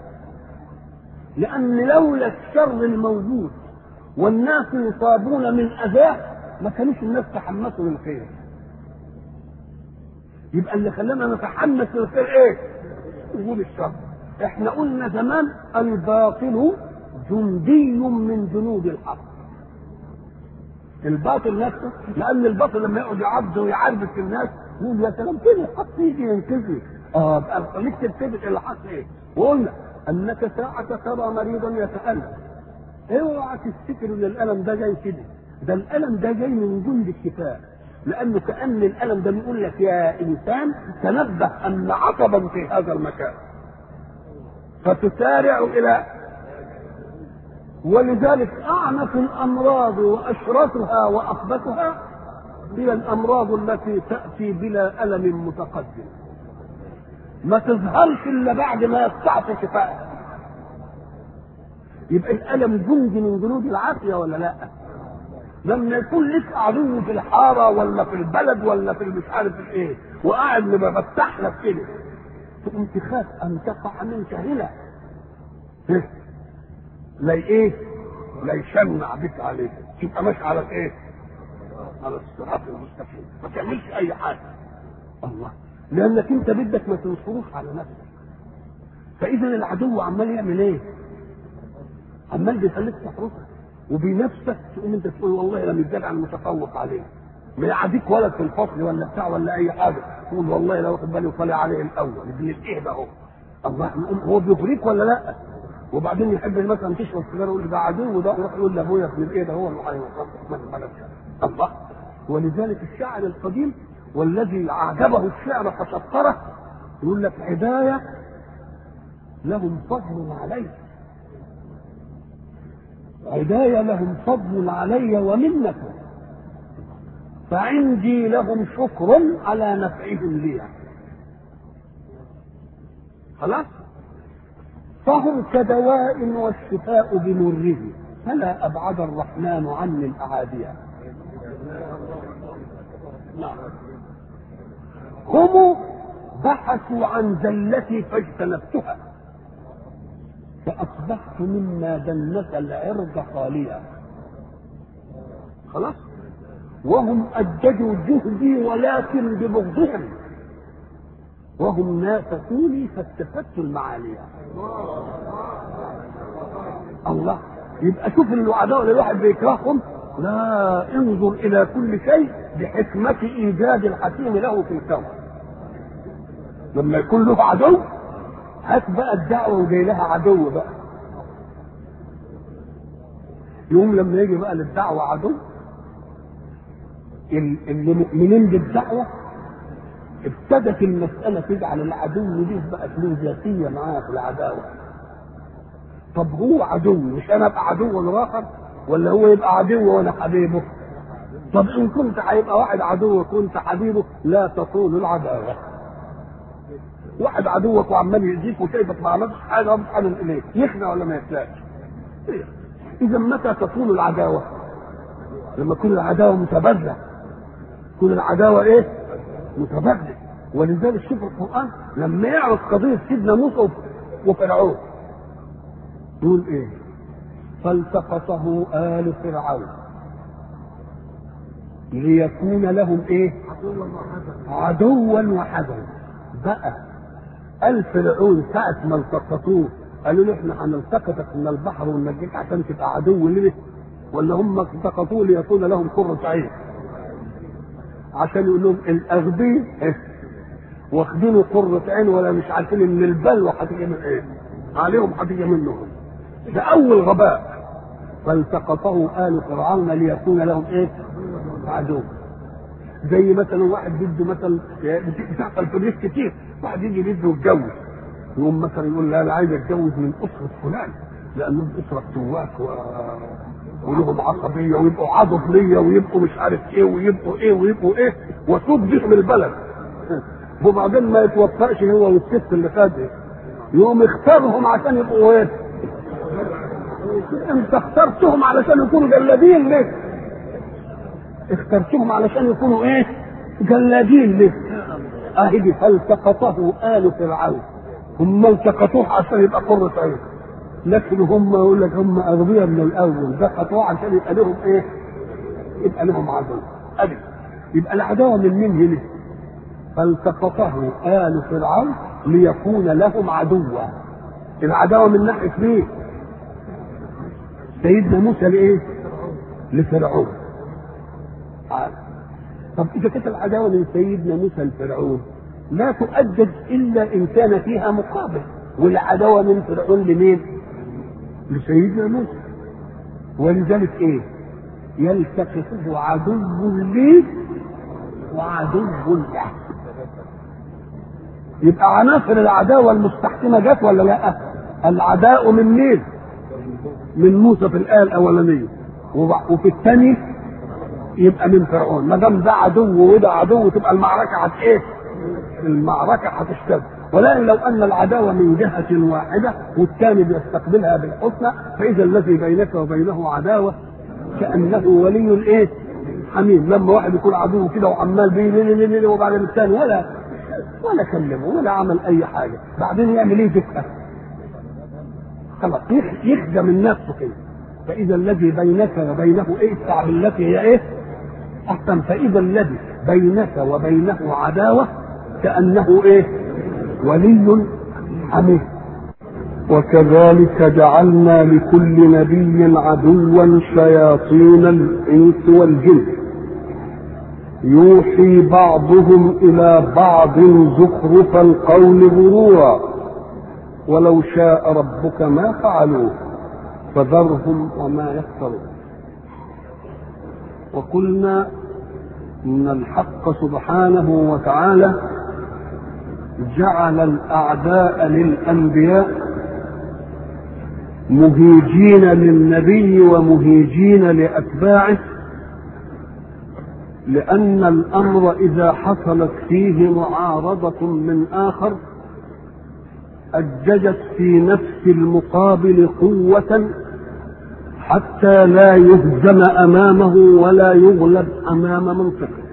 لأن لولا الشر الموجود والناس يصابون من أذاه ما كانوش الناس تحمسوا للخير يبقى اللي خلانا نتحمس للخير ايه؟ وجود الشر احنا قلنا زمان الباطل جندي من جنود الحق الباطل نفسه لان الباطل لما يقعد يعض ويعربس في الناس يقول يا سلام كده الحق يجي ينقذني اه بقى خليك تثبت اللي حصل ايه وقلنا انك ساعة ترى مريضا يتألم اوعى تفتكر ان الالم ده جاي كده ده الالم ده جاي من جند الشفاء لانه كان الالم ده بيقول لك يا انسان تنبه ان عصبا في هذا المكان فتسارع الى ولذلك اعنف الامراض واشرسها واخبثها هي الامراض التي تاتي بلا الم متقدم ما تظهرش الا بعد ما يستعصي شفائها يبقى الالم جند من جنود العافيه ولا لا لما يكون لك عدو في الحاره ولا في البلد ولا في مش عارف ايه وقاعد مفتح لك كده تقوم تخاف ان تقع منك هنا إيه؟ لا ايه لا يشنع بك عليك تبقى ماشي على ايه على الصراط المستقيم ما تعملش اي حاجه الله لانك انت بدك ما تنصروش على نفسك فاذا العدو عمال يعمل ايه عمال بيخليك تحرسك وبينافسك تقوم انت تقول والله انا متجدع المتفوق عليه ما يعديك ولد في الفصل ولا بتاع ولا اي حاجه تقول والله لو واخد بالي وطالع عليه الاول ابن الايه ده هو الله هو بيغريك ولا لا؟ وبعدين يحب مثلا تشرب سيجاره يقول ده عدو ده يروح يقول لابويا ابن الايه ده هو اللي هيوصلك الله ولذلك الشاعر القديم والذي اعجبه الشعر فشطره يقول لك هدايه لهم فضل علي هداية لهم فضل علي ومنة فعندي لهم شكر على نفعهم لي خلاص فهم كدواء والشفاء بمره فلا أبعد الرحمن عني الأعادية نعم هم بحثوا عن زلتي فاجتنبتها فأصبحت مما دنس العرض خاليا خلاص وهم أججوا جهدي ولكن ببغضهم وهم نافسوني فاتخذت المعالي الله يبقى شوف العداوة اللي الواحد بيكرههم لا انظر إلى كل شيء بحكمة إيجاد الحكيم له في الكون لما يكون له عدو هات بقى الدعوة وجاي لها عدو بقى يوم لما يجي بقى للدعوة عدو اللي مؤمنين بالدعوة ابتدت المسألة تجعل العدو دي بقت له ذاتية معاه في العداوة طب هو عدو مش أنا أبقى عدو الآخر ولا هو يبقى عدو وأنا حبيبه طب إن كنت هيبقى واحد عدو وكنت حبيبه لا تطول العداوة واحد عدوك وعمال يأذيك وشايفك ما عملتش حاجه ومش حاجه اليك يخنع ولا ما يخنعش اذا متى تطول العداوه لما تكون العداوه متبادله تكون العداوه ايه متبادله ولذلك شوف القران لما يعرض قضيه سيدنا موسى وفرعون يقول ايه فالتقطه آل فرعون ليكون لهم ايه عدوا وحزنا بقى قال فرعون ساعة ما التقطوه قالوا له احنا هنلتقطك من البحر وننجيك عشان تبقى عدو لنا ولا هم التقطوه ليكون لهم قرة عين عشان يقول لهم الاغبياء إيه؟ واخدينه قرة عين ولا مش عارفين ان البلوى هتيجي من ايه عليهم هتيجي منهم ده اول غباء فالتقطه آل فرعون ليكون لهم ايه عدو زي مثلا واحد بده مثلا بتحصل في الريف كتير واحد يجي بده يتجوز يقوم مثلا يقول لا انا عايز اتجوز من اسره فلان لانهم اسره سواك و... ولهم عصبيه ويبقوا عضب ليا ويبقوا مش عارف ايه ويبقوا ايه ويبقوا ايه واسود بهم البلد وبعدين ما يتوفقش هو والست اللي خده يقوم اختارهم عشان يبقوا ايه انت اخترتهم علشان يكونوا جلادين ليه اخترتهم علشان يكونوا ايه جلادين ليه اهدي فالتقطه آل فرعون هم التقطوه عشان يبقى قرة عين لكن هم يقول لك هم اغبياء من الاول دقطوه عشان يبقى لهم ايه يبقى لهم عدو ادي يبقى العداوه من مين هنا فالتقطه آل فرعون ليكون لهم عدوا العداوه من ناحيه مين سيدنا موسى لايه لفرعون طب اذا كانت العداوه من سيدنا موسى لفرعون لا تؤجج الا ان كان فيها مقابل والعداوه من فرعون لمين؟ لسيدنا موسى ولذلك ايه؟ يلتقطه عدو لي وعدو له يبقى عناصر العداوه المستحكمه جت ولا لا؟ العداء من مين؟ من موسى في الايه الاولانيه وفي الثاني يبقى من فرعون ما دام ده عدو وده عدو تبقى المعركه هت ايه؟ المعركه هتشتد ولكن لو ان العداوه من جهه واحده والثاني بيستقبلها بالحسنى فاذا الذي بينك وبينه عداوه كانه ولي الايه؟ حميم لما واحد يكون عدو كده وعمال بيه وبعد الثاني ولا ولا كلمه ولا عمل اي حاجه بعدين يعمل ايه دكه خلاص يخدم من نفسه كده فاذا الذي بينك وبينه ايه التعب التي هي ايه احسن فاذا الذي بينك وبينه عداوه كانه ايه ولي حميد وكذلك جعلنا لكل نبي عدوا شياطين الانس والجن يوحي بعضهم الى بعض زخرف القول غرورا ولو شاء ربك ما فعلوه فذرهم وما يفترون وقلنا ان الحق سبحانه وتعالى جعل الاعداء للانبياء مهيجين للنبي ومهيجين لاتباعه لان الامر اذا حصلت فيه معارضه من اخر اججت في نفس المقابل قوه حتى لا يهزم امامه ولا يغلب امام منطقه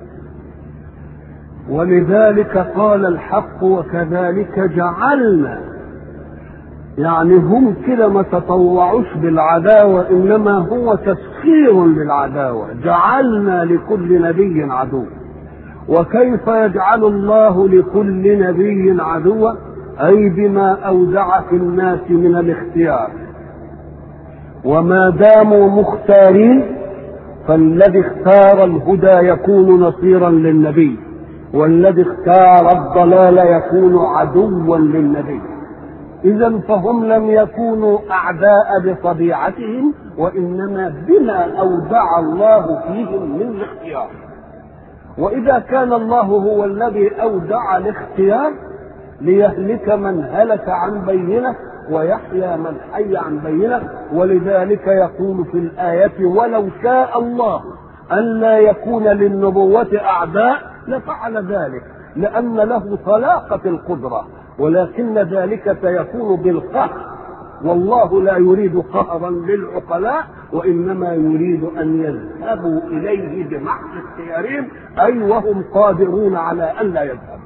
ولذلك قال الحق وكذلك جعلنا يعني هم كده ما تطوعوش بالعداوة إنما هو تسخير للعداوة جعلنا لكل نبي عدو وكيف يجعل الله لكل نبي عدوا أي بما أودع في الناس من الاختيار وما داموا مختارين فالذي اختار الهدى يكون نصيرا للنبي والذي اختار الضلال يكون عدوا للنبي اذا فهم لم يكونوا اعداء بطبيعتهم وانما بما اودع الله فيهم من الاختيار واذا كان الله هو الذي اودع الاختيار ليهلك من هلك عن بينه ويحيى من حي عن بينه ولذلك يقول في الآية ولو شاء الله ألا يكون للنبوة أعداء لفعل ذلك لأن له طلاقة القدرة ولكن ذلك سيكون بالقهر والله لا يريد قهرا للعقلاء وانما يريد ان يذهبوا اليه بمحض اختيارهم اي وهم قادرون على ان لا يذهبوا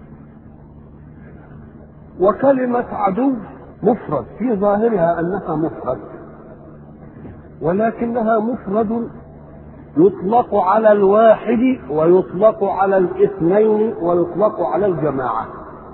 وكلمه عدو مفرد في ظاهرها انها مفرد ولكنها مفرد يطلق على الواحد ويطلق على الاثنين ويطلق على الجماعه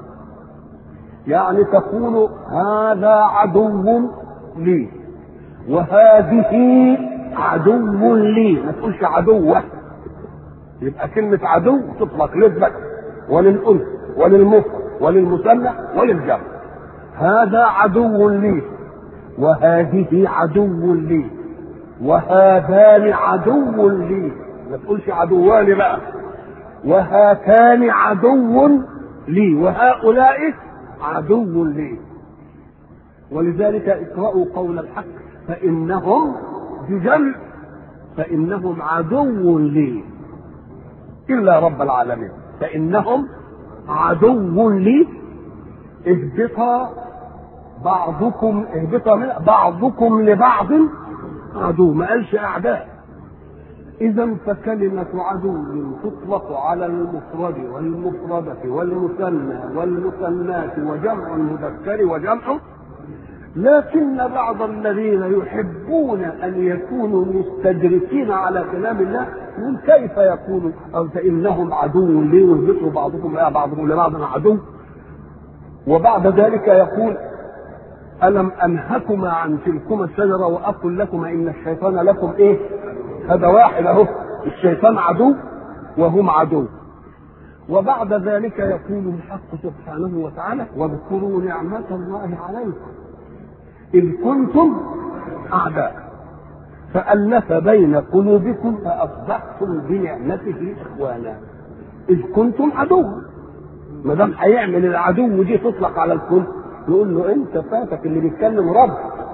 يعني تقول هذا عدو لي وهذه عدو لي ما تقولش عدوة يبقى كلمة عدو تطلق للذكر وللأنثى وللمفرد وللمثنى وللجمع هذا عدو لي وهذه عدو لي وهذان عدو لي ما تقولش عدوان بقى وهاتان عدو لي وهؤلاء عدو لي ولذلك اقرأوا قول الحق فإنهم بجمع فإنهم عدو لي إلا رب العالمين فإنهم عدو لي اهبط بعضكم اهبط بعضكم لبعض عدو ما قالش أعداء إذا فكلمة عدو تطلق على المفرد والمفردة والمثنى والمثنات وجمع المذكر وجمع لكن بعض الذين يحبون أن يكونوا مستدركين على كلام الله يقول كيف يكون أو فإنهم عدو لي ويهبطوا بعضكم إلى بعضكم لبعض عدو وبعد ذلك يقول ألم أنهكما عن تلكما الشجرة وأقل لكما إن الشيطان لكم إيه؟ هذا واحد اهو الشيطان عدو وهم عدو وبعد ذلك يقول الحق سبحانه وتعالى واذكروا نعمة الله عليكم إذ كنتم أعداء فألف بين قلوبكم فأصبحتم بنعمته إخوانا اذ كنتم عدوا ما دام هيعمل العدو دي تطلق على الكل يقول له انت فاتك اللي بيتكلم رب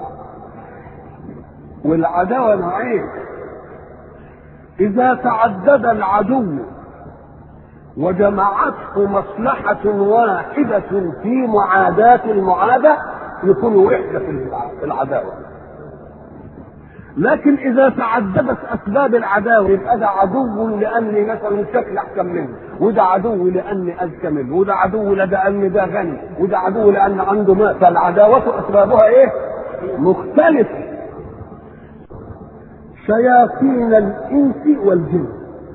والعداوه نوعين اذا تعدد العدو وجمعته مصلحة واحدة في معاداة المعادة يكون وحدة في العداوة لكن إذا تعددت أسباب العداوة يبقى ده عدو لأني مثلا شكل أحسن منه وده عدو لأني أذكى منه وده عدو لأن ده غني وده عدو لأن عنده ماء فالعداوة أسبابها إيه؟ مختلفة شياطين الإنس والجن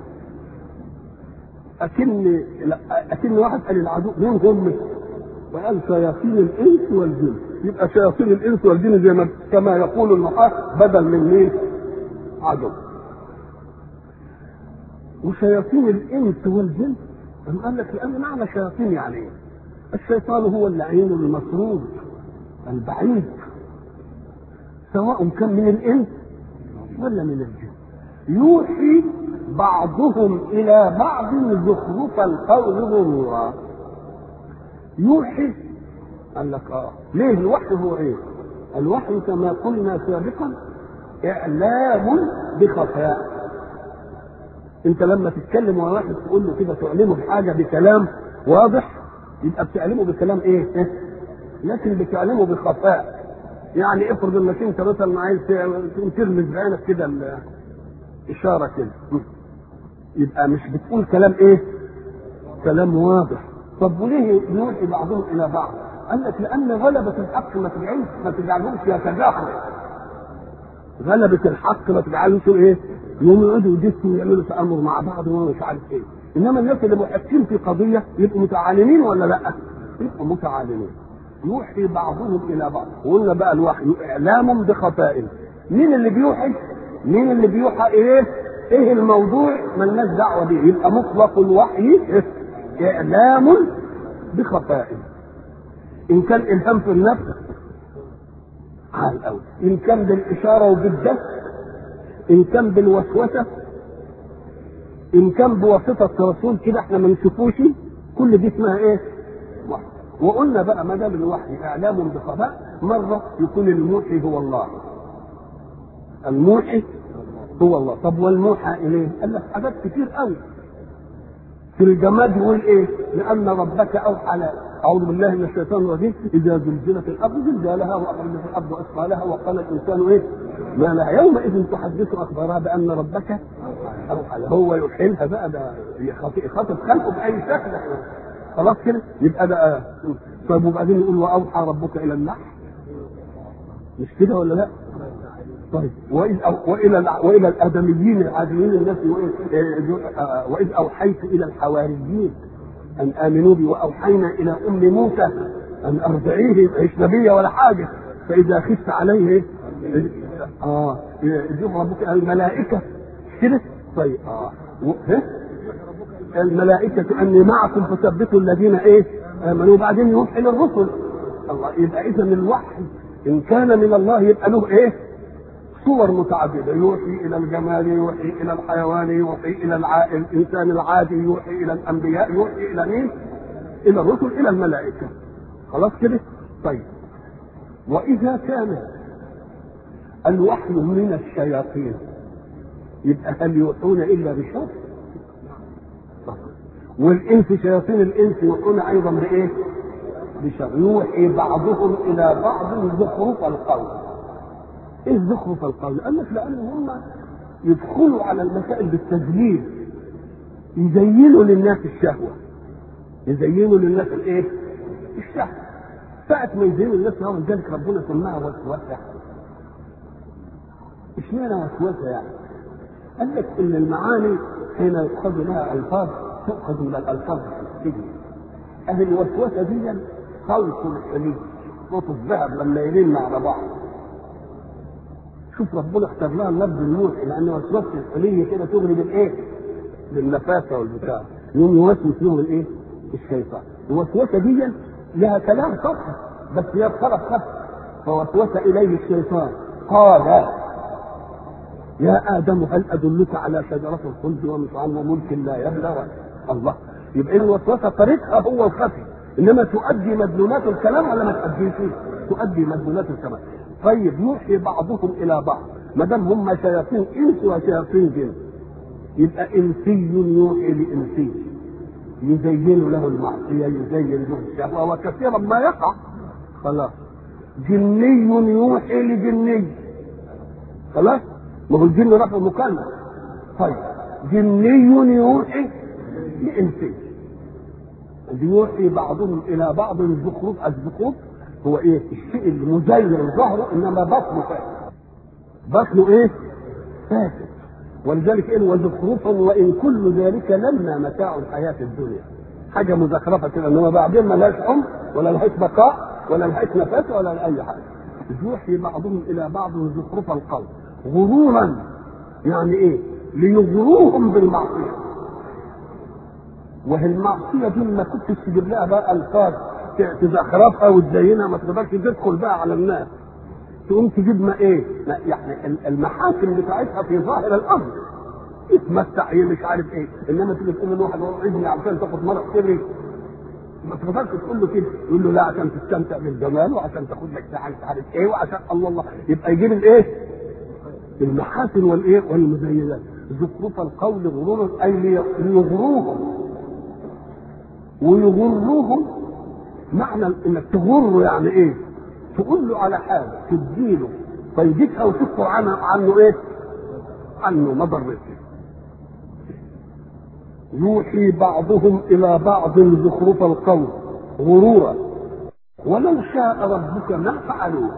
أكن أكن واحد قال العدو مين هم؟ وقال شياطين الإنس والجن يبقى شياطين الإنس والجن زي ما كما يقول النحاة بدل من مين؟ عدو وشياطين الإنس والجن أم قال لك لأن معنى شياطين يعني إيه؟ الشيطان هو اللعين المطرود البعيد سواء كان من الإنس ولا من الجن يوحي بعضهم الى بعض زخرف القول غرورا يوحي قال لك اه ليه الوحي هو ايه الوحي كما قلنا سابقا اعلام بخفاء انت لما تتكلم مع واحد تقول له كده تعلمه بحاجه بكلام واضح يبقى بتعلمه بكلام ايه لكن بتعلمه بخفاء يعني افرض انك انت مثلا عايز ترمز بعينك كده اشاره كده يبقى مش بتقول كلام ايه كلام واضح طب وليه يوحي بعضهم الى بعض قال لك لان غلبة الحق ما تجعلش ما تجعلهمش يتجاهلوا غلبة الحق ما تجعلهمش ايه يوم يقعدوا يدسوا ويعملوا تامر مع بعض ومش عارف ايه انما الناس اللي محكين في قضيه يبقوا متعالمين ولا لا؟ يبقوا متعالمين يوحي بعضهم الى بعض وقلنا بقى الوحي اعلام بخفاء مين اللي بيوحي مين اللي بيوحى ايه ايه الموضوع ملناش دعوه بيه يبقى مطلق الوحي اعلام بخفاء ان كان الهام في النفس عال قوي ان كان بالاشاره وبالدس ان كان بالوسوسه ان كان بواسطه رسول كده احنا ما نشوفوش كل دي اسمها ايه وحي وقلنا بقى ما دام الوحي اعلام بخفاء مره يكون الموحي هو الله الموحي هو الله طب والموحى اليه قال لك حاجات كتير قوي في الجماد يقول ايه لان ربك اوحى لا اعوذ بالله من الشيطان الرجيم اذا زلزلت الارض زلزالها واخرجت الارض اثقالها وقال الانسان ايه ما لها يومئذ تحدث اخبارها بان ربك اوحى لها هو يحيلها بقى ده يخاطب خلقه باي شكل خلاص كده يبقى ده طيب وبعدين يقول واوحى ربك الى النحل مش كده ولا لا؟ طيب وإذ أو والى والى الادميين العاديين الناس واذ اوحيت الى الحواريين ان امنوا بي واوحينا الى ام موسى ان ارضعيه مش نبيه ولا حاجه فاذا خفت عليه اه يجيب ربك الملائكه كده طيب اه الملائكة أني معكم فثبتوا الذين إيه؟ آمنوا وبعدين يوحي للرسل الله يبقى إذا الوحي إن كان من الله يبقى له إيه؟ صور متعددة يوحي إلى الجمال يوحي إلى الحيوان يوحي إلى الع... الإنسان العادي يوحي إلى الأنبياء يوحي إلى مين؟ إلى الرسل إلى الملائكة خلاص كده؟ طيب وإذا كان الوحي من الشياطين يبقى هل يوحون إلا بشر؟ والإنس شياطين الإنس يوحون أيضا بإيه؟ بشر يوحي بعضهم إلى بعض زخرف القول ايه زخرف القول؟ قال لك لان هم يدخلوا على المسائل بالتذليل يزينوا للناس الشهوه يزينوا للناس الايه؟ الشهوه ساعة ما يزينوا للناس الشهوه لذلك ربنا سماها وسوسه اشمعنى وسوسه يعني؟ قال لك ان المعاني حين يؤخذ لها الفاظ تؤخذ من الالفاظ الحسيه اهل الوسوسه دي صوت الحليب صوت الذهب لما يلين على بعض شوف ربنا اختار لها اللفظ الموحي لان وسوسه الحليه كده تغري بالايه؟ بالنفاسه والبتاع يوم يوسوس لهم الايه؟ الشيطان الوسوسه دي لها كلام سطحي بس هي الطرف سطحي فوسوس اليه الشيطان قال يا ادم هل ادلك على شجره الخلد ومطعم وملك لا يبلى الله يبقى الوسوسه طريقها هو الخفي انما تؤدي مدلولات الكلام ولا ما تؤديش تؤدي مدلولات الكلام طيب يوحي بعضهم الى بعض ما دام هم شياطين انس وشياطين جن يبقى انسي يوحي لانسي يزين له المعصيه يزين له الشهوه وكثيرا ما يقع خلاص جني يوحي لجني خلاص ما هو الجن رفع مكالمه طيب جني يوحي لانسي يوحي بعضهم الى بعض الزخرف الزخرف هو ايه الشيء المزين ظهره انما بطنه فاسد بطنه ايه فاسد ولذلك إن وزخرفا وإن كل ذلك لما متاع الحياة الدنيا حاجة مزخرفة كده إنما بعدين ما لهاش عمر ولا لهاش بقاء ولا لهاش نفس ولا لأي حاجة يوحي بعضهم إلى بعض زخرف القول غرورا يعني إيه؟ ليغروهم بالمعصية وهي المعصية دي ما كنتش تجيب لها بقى ألفاظ تزخرفها وتزينها ما تقدرش تدخل بقى على الناس تقوم تجيب ما ايه يعني المحاكم بتاعتها في ظاهر الامر اتمتع ايه مش عارف ايه انما تيجي تقول لواحد ابني عشان تاخد مرض سري ما تقدرش تقول له كده يقول له لا عشان تستمتع بالجمال وعشان تاخد لك ساعه مش عارف ايه وعشان الله الله يبقى يجيب الايه؟ المحاسن والايه؟ والمزينات زخرف القول غرورا اي ليغروهم ويغروهم معنى انك تغره يعني ايه؟ تقول له على حاجه تديله فيجيبها وتذكر عنه عنه ايه؟ عنه مضرته يوحي بعضهم الى بعض زخرف القول غرورا ولو شاء ربك ما فعلوه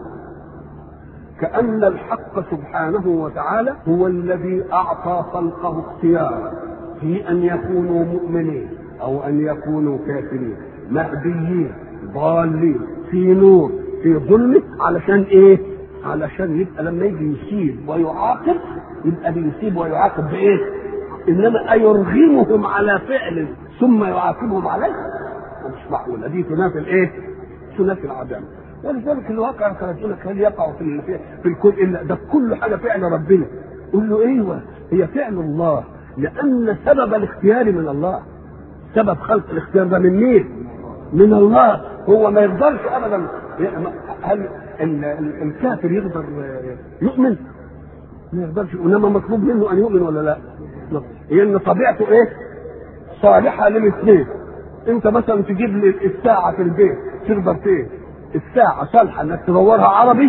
كأن الحق سبحانه وتعالى هو الذي أعطى خلقه اختيارا في أن يكونوا مؤمنين أو أن يكونوا كافرين مهديين ضالين في نور في ظلمه علشان ايه؟ علشان يبقى لما يجي يسيب ويعاقب يبقى بيسيب ويعاقب بايه؟ انما ايرغمهم على فعل ثم يعاقبهم عليه؟ مش معقوله دي تنافي الايه؟ تنافي العداله ولذلك الواقع كانت يقول لك هل يقع في في الكون الا ده كل حاجه فعل ربنا قول له ايوه هي فعل الله لان سبب الاختيار من الله سبب خلق الاختيار ده من مين؟ من الله هو ما يقدرش ابدا هل الكافر يقدر يؤمن؟ ما يقدرش انما مطلوب منه ان يؤمن ولا لا؟ لان طبيعته ايه؟ صالحه للاثنين انت مثلا تجيب لي الساعه في البيت تقدر ايه؟ الساعه صالحه انك تدورها عربي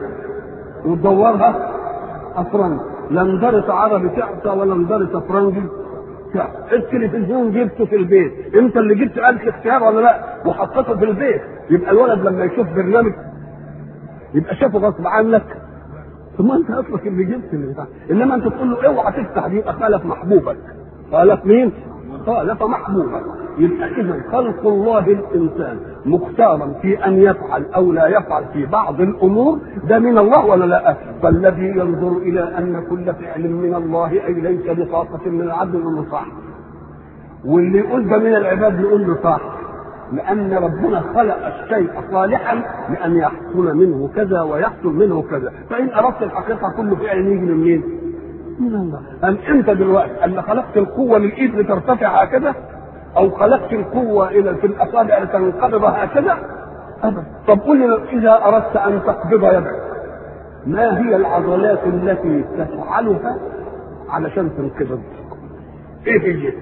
وتدورها افرنجي لا ندرس عربي تعطى ولا ندرس افرنجي التلفزيون جبته في البيت انت اللي جبت آلة اختيار ولا لا وحطيته في البيت يبقى الولد لما يشوف برنامج يبقى شافه غصب عنك ثم انت اصلك اللي جبت اللي بتاع انما انت تقول له اوعى تفتح دي يبقى خالف محبوبك خالف مين؟ خالف محبوبك يبقى اذا خلق الله الانسان مختارا في ان يفعل او لا يفعل في بعض الامور ده من الله ولا لا؟ فالذي ينظر الى ان كل فعل من الله اي ليس بطاقه من العبد يقول له صح. واللي يقول ده من العباد يقول له صح. لأن ربنا خلق الشيء صالحا لأن يحصل منه كذا ويحصل منه كذا، فإن أردت الحقيقة كل فعل يجي من مين؟ من الله. أم أنت دلوقتي أن خلقت القوة للإيد لترتفع هكذا؟ او خلقت القوه الى في الاصابع لتنقبض هكذا ابدا طب قل لي اذا اردت ان تقبض يدك ما هي العضلات التي تفعلها علشان تنقبض ايه هي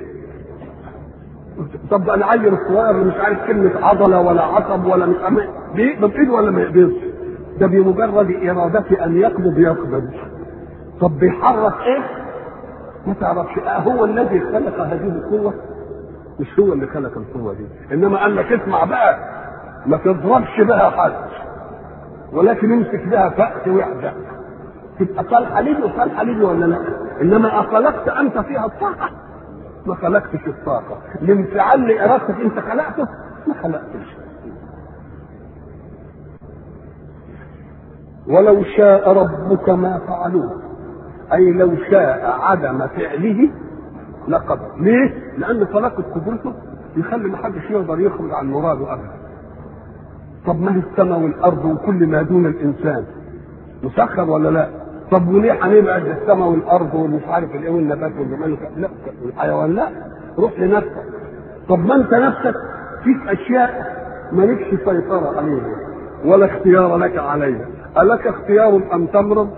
طب انا عيل الصغير مش عارف كلمه عضله ولا عصب ولا مش عارف بيقبض ايده ولا ما يقبضش ده بمجرد ارادته ان يقبض يقبض طب بيحرك ايه ما تعرفش هو الذي خلق هذه القوه مش هو اللي خلق القوة دي إنما قال لك اسمع بقى ما تضربش بها حد ولكن امسك بها فأس وحدة تبقى صالحة لي وصالحة لي ولا لا إنما أخلقت أنت فيها الطاقة ما خلقتش الطاقة لانفعال لإرادتك أنت خلقته ما خلقتش ولو شاء ربك ما فعلوه أي لو شاء عدم فعله لقد ليه؟ لأن طلاقة قدرته يخلي ما حدش يقدر يخرج عن مراده أبدا. طب ما هي السماء والأرض وكل ما دون الإنسان مسخر ولا لا؟ طب وليه هنبعد السماء والأرض ومش عارف الإيه والنبات والجمال لا الحيوان لا روح لنفسك طب ما انت نفسك فيك اشياء مالكش سيطره عليها ولا اختيار لك عليها ألك اختيار أن تمرض؟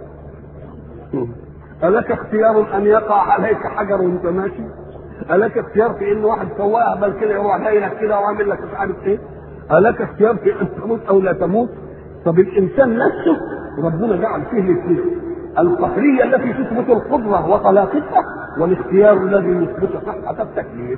ألك اختيار أن يقع عليك حجر وأنت ماشي؟ ألك اختيار في إن واحد سواق أهبل كده يروح جاي لك كده وعامل لك مش عارف إيه؟ ألك اختيار في أن تموت أو لا تموت؟ طب الإنسان نفسه ربنا جعل فيه الاثنين القهرية التي تثبت القدرة وطلاقتها والاختيار الذي يثبت صحة التكليف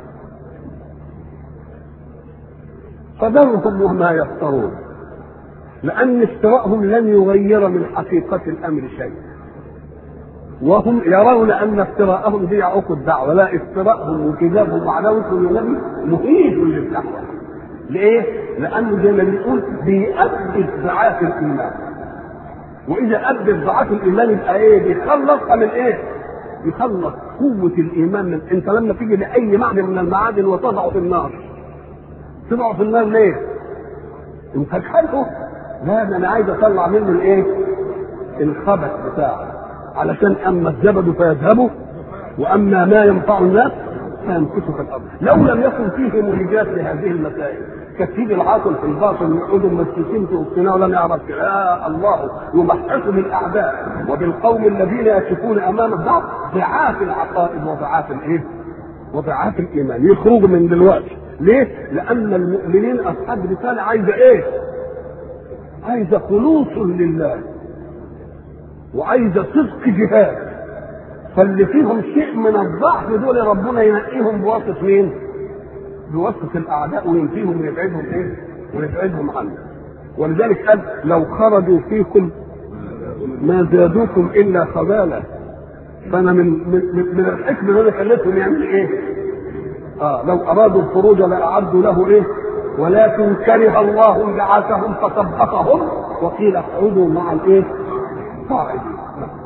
فذرهم وما يفترون لأن افتراءهم لن يغير من حقيقة الأمر شيء وهم يرون أن افتراءهم دي عقد الدعوة لا افتراءهم وكذابهم وعداوتهم للنبي مفيد للدعوة ليه؟ لأنه زي ما بنقول بيأبد ضعاف الإيمان وإذا أبد ضعاف الإيمان يبقى إيه؟ بيخلصها من إيه؟ يخلص قوة الإيمان من أنت لما تيجي لأي معدن من المعادن وتضعه في النار تضعه في النار ليه؟ أنت تحرقه لا ده انا عايز اطلع منه الايه؟ الخبث بتاعه علشان اما الزبد فيذهبوا واما ما ينفع الناس فيمكث في الارض لو لم يكن فيه مهجات لهذه المسائل كتيب العاقل في الباطن يقعدوا مسكين في وسطنا ولم يعرف يا الله يمحص بالاعداء وبالقوم الذين يكشفون امام الضعف ضعاف العقائد وضعاف الايه؟ وضعاف الايمان يخرجوا من دلوقتي ليه؟ لان المؤمنين اصحاب رساله عايزه ايه؟ عايزة خلوص لله وعايزة صدق جهاد فاللي فيهم شيء من الضعف دول ربنا ينقيهم بواسطة مين؟ بواسطة الأعداء وينفيهم ويبعدهم إيه؟ ويبعدهم عنه ولذلك قال لو خرجوا فيكم ما زادوكم إلا خبالة فأنا من من من, من الحكمة اللي خلتهم يعمل إيه؟ آه لو أرادوا الخروج لأعدوا له إيه؟ ولكن كره الله بعثهم فثبطهم وقيل اقعدوا مع الايه؟ قاعدين.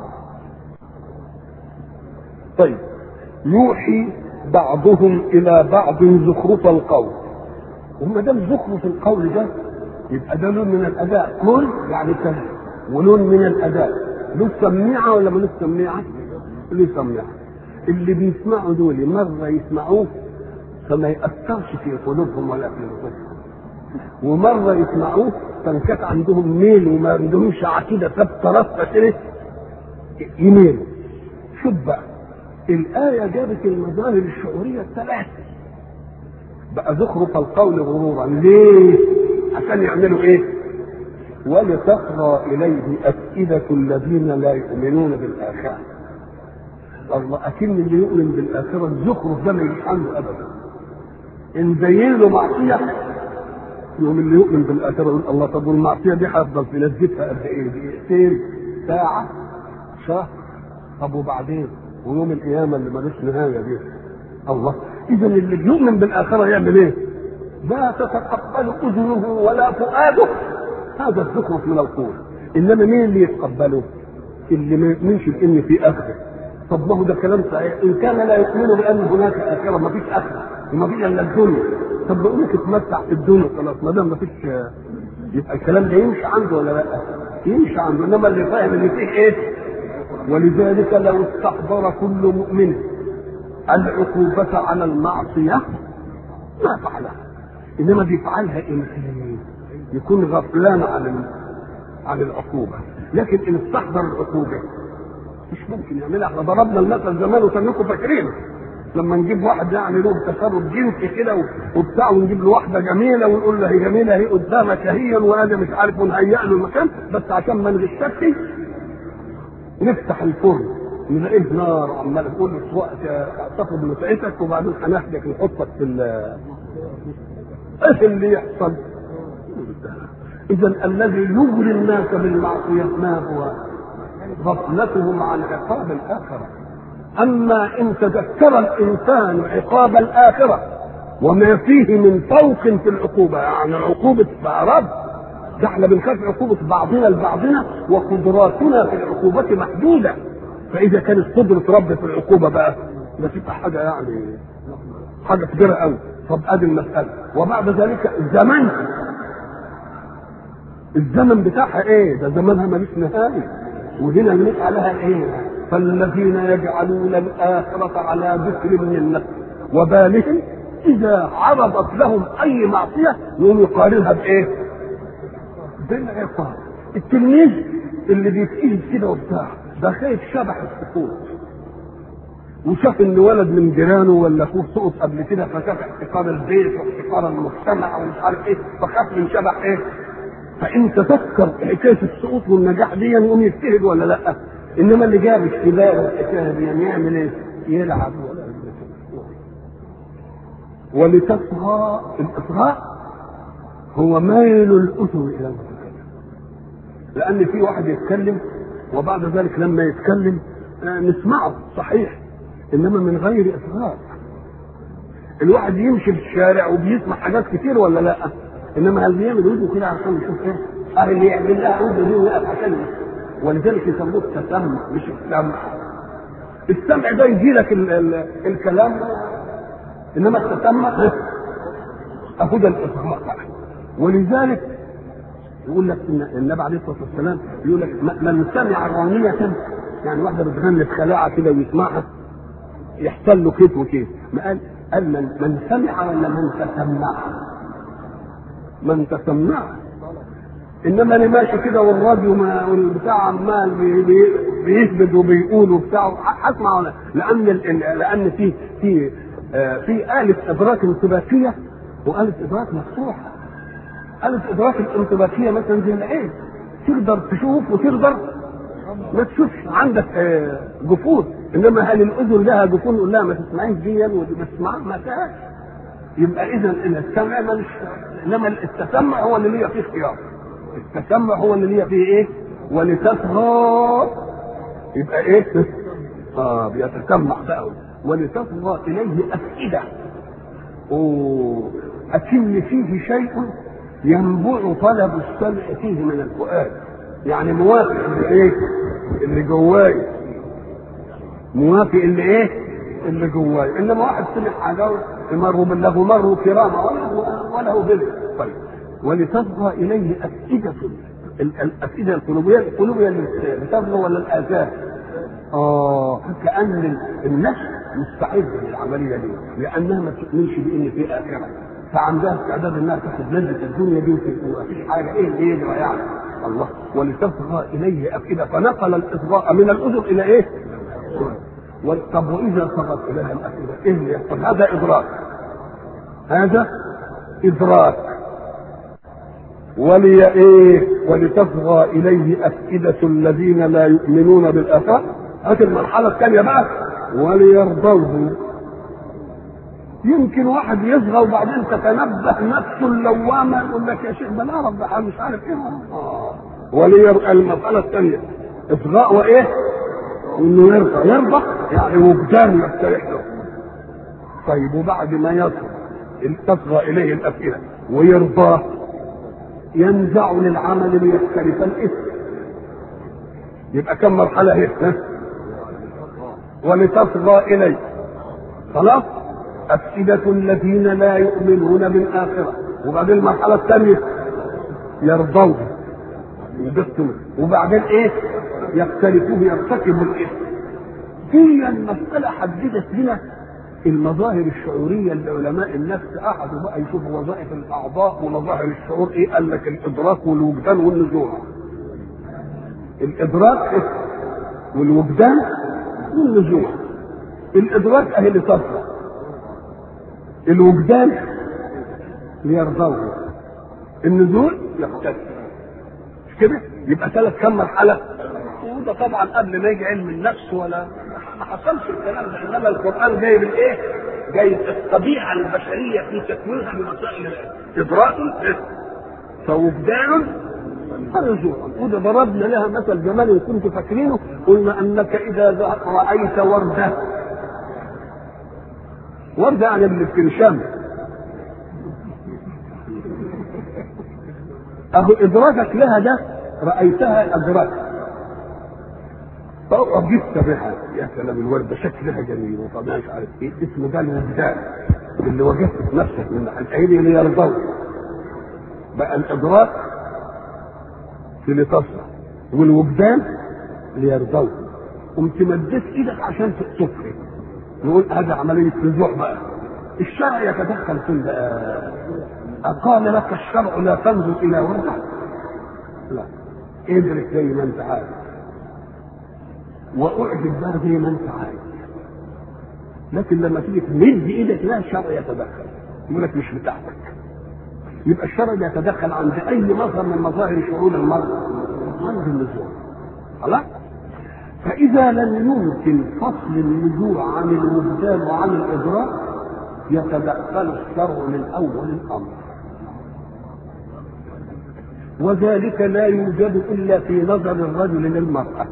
طيب يوحي بعضهم الى بعض زخرف القول وما دام زخرف القول ده يبقى ده لون من الاداء كل يعني كذا ولون من الاداء له سميعه ولا ملوش سميعه؟ له سميعه اللي بيسمعوا دول مره يسمعوه فما يأثرش في قلوبهم ولا في نفوسهم ومرة يسمعوه فانكت عندهم ميل وما عندهمش عقيدة ثابتة راسخة كده يميلوا شوف بقى الآية جابت المظاهر الشعورية الثلاثة بقى زخرف القول غرورا ليه؟ عشان يعملوا ايه؟ ولتصغى إليه أفئدة الذين لا يؤمنون بالآخرة الله أكن اللي يؤمن بالآخرة الزخرف ده ما يجيش عنده أبدا ان زين له معصيه يوم اللي يؤمن بالاخره يقول الله طب والمعصيه دي هيفضل في لذتها قد ايه؟ دقيقتين ساعه شهر طب وبعدين ويوم القيامه اللي ملوش نهايه دي الله اذا اللي بيؤمن بالاخره يعمل ايه؟ لا تتقبل اذنه ولا فؤاده هذا الزخرف من القول انما مين اللي يتقبله؟ اللي ما يؤمنش بان في اخره طب ما هو ده كلام صحيح ان كان لا يؤمن بان هناك اخره ما فيش اخره وما فيش الا الدنيا طب بقول لك اتمتع في الدنيا خلاص ما دام ما فيش يبقى الكلام ده يمشي عنده ولا لا؟ يمشي عنده انما اللي فاهم ان فيه ايه؟ ولذلك لو استحضر كل مؤمن العقوبة على المعصية ما فعلها انما بيفعلها امتى؟ يكون غفلان عن عن العقوبة لكن ان استحضر العقوبة مش ممكن يعملها احنا ضربنا المثل زمان وكانكم فاكرينه لما نجيب واحد يعني له تسرب جنسي كده وبتاع ونجيب له واحده جميله ونقول له هي جميله هي قدامك اهي وانا مش عارف ونهيئ له المكان بس عشان ما نغشكش نفتح الفرن نلاقيه نار عمال تقول له وقت تاخد متعتك وبعدين هناخدك نحطك في ال ايه اللي يحصل؟ اذا الذي يغري الناس بالمعصيه ما هو؟ غفلتهم عن عقاب الاخره اما ان تذكر الانسان عقاب الاخره وما فيه من فوق في العقوبه يعني عقوبه رب ده احنا بنخاف عقوبه بعضنا لبعضنا وقدراتنا في العقوبه محدوده فاذا كانت قدره رب في العقوبه بقى ده تبقى حاجه يعني حاجه كبيره قوي طب ادي المساله وبعد ذلك الزمن الزمن بتاعها ايه؟ ده زمنها ملوش نهايه وهنا بنقول عليها ايه؟ فالذين يجعلون الآخرة على ذكر من النفس وبالهم اذا عرضت لهم اي معصيه يقوم يقارنها بايه؟ بالعقاب التلميذ اللي بيتقيد كده وبتاع ده خايف شبح السقوط وشاف ان ولد من جيرانه ولا اخوه سقط قبل كده فشاف احتقار البيت واحتقار المجتمع ومش عارف ايه فخاف من شبح ايه؟ فانت تفكر حكايه السقوط والنجاح دي يقوم يجتهد ولا لا؟ انما اللي جاب اشتباه والحكايه دي يعني يعمل ايه؟ يلعب ولا ولتصغى الاصغاء هو ميل الاذن الى المتكلم لان في واحد يتكلم وبعد ذلك لما يتكلم آه، نسمعه صحيح انما من غير اصغاء الواحد يمشي في الشارع وبيسمع حاجات كتير ولا لا انما هل بيعمل وجهه كده عشان يشوف ايه اه اللي يعمل لها وجهه دي ويقف عشان ولذلك يسموه التسمع مش السمع السمع ده يجي لك ال- ال- الكلام انما التسمع اهو ده الاصغاء بقى ولذلك يقول لك ان النبي عليه الصلاه والسلام يقول لك م- من سمع غنية يعني واحده بتغني بخلاعه كده ويسمعها يحصل له كيف وكيف ما قال قال من من سمع ولا من تسمع من تسمع انما اللي ماشي كده والراديو ما والبتاع عمال بي- بي- بيثبت وبيقول وبتاع هسمع ولا لان ال- ال- لان في في آه، في آلة إدراك انطباقية وآلة إدراك مفتوحة آلة إدراك الانطباقية مثلا زي العين تقدر تشوف وتقدر ما تشوفش عندك آه، جفون انما هل الاذن لها جفون يقول لها ما تسمعيش دي ودي ما تسمعها ما فيهاش يبقى اذا السمع ملوش انما التسمع هو اللي ليه فيه خيار التسمع هو اللي ليه فيه ايه ولتصغى يبقى ايه اه بيتسمع بقى ولتصغى اليه افئده اوه اكن فيه شيء ينبع طلب السمع فيه من الفؤاد يعني موافق اللي ايه اللي جواي موافق اللي ايه اللي جواي انما واحد سمع حاجه مروا من له مروا كرامه وله وله بر طيب ولتصغى اليه افئده ال- الافئده القلوبيه القلوبيه اللي بتصغى ولا الاذان اه كان ال- النفس مستعده للعمليه دي لانها ما تؤمنش بان في اخره فعندها استعداد انها تاخد لذه الدنيا دي وما فيش حاجه ايه اللي يجرى يعني الله ولتصغى اليه افئده فنقل الاصغاء من الاذن الى ايه؟ وال- طب واذا صغت اليها الافئده ايه اللي يحصل؟ هذا ادراك هذا ادراك ولي ايه ولتصغى اليه افئده الذين لا يؤمنون بالاخره هات المرحله الثانيه بقى وليرضوه يمكن واحد يصغى وبعدين تتنبه نفسه اللوامه يقول لك يا شيخ ده لا رب أنا مش عارف ايه آه. ولير المساله الثانيه اصغاء وايه؟ انه يرضى يرضى يعني وجدان يستريح له طيب وبعد ما يصغى تصغى اليه الافئده ويرضاه ينزع للعمل ليختلف الاسم يبقى كم مرحله هي ها؟ ولتصغى اليه خلاص أفئدة الذين لا يؤمنون بالآخرة وبعدين المرحلة الثانية يرضون يبثوا وبعدين ايه يختلفون يرتكبوا الاثم هي المسألة حددت لنا المظاهر الشعورية اللي علماء النفس قعدوا بقى يشوفوا وظائف الأعضاء ومظاهر الشعور إيه؟ قال لك الإدراك والوجدان والنزوع. الإدراك والوجدان والنزوع. الإدراك أهي لتصلح. الوجدان ليرضوه. النزول يختلف. مش كده؟ يبقى ثلاث كم مرحلة؟ وده طبعا قبل ما يجي علم النفس ولا ما حصلش الكلام ده انما القران جايب الايه؟ جايب الطبيعه البشريه في تكوينها بمسائل ادراك فوجدان فرجوع وده ضربنا لها مثل زمان ان كنت فاكرينه قلنا انك اذا رايت ورده ورده يعني اللي بتنشم اهو ادراكك لها ده رايتها ادراك طبعا جبت بها يا سلام الورده شكلها جميل وطبعا مش عارف ايه اسمه ده الوجدان اللي وجدت نفسك من العين اللي يرضوا بقى الادراك في لتصل والوجدان ليرضوا قمت مديت ايدك عشان تفرق نقول هذا عمليه رجوع بقى الشرع يتدخل في ال- أقال لك الشرع لا تنظر إلى وضع لا ادرك زي ما أنت عايز وأعجب بقى زي ما أنت عايز لكن لما تيجي تمد إيدك لا الشرع يتدخل يقول لك مش بتاعتك يبقى الشرع بيتدخل عند أي مظهر من مظاهر شؤون المرء عند النزوع خلاص فإذا لم يمكن فصل النزوع عن الوجدان وعن الإدراك يتدخل الشرع من أول الأمر وذلك لا يوجد إلا في نظر الرجل للمرأة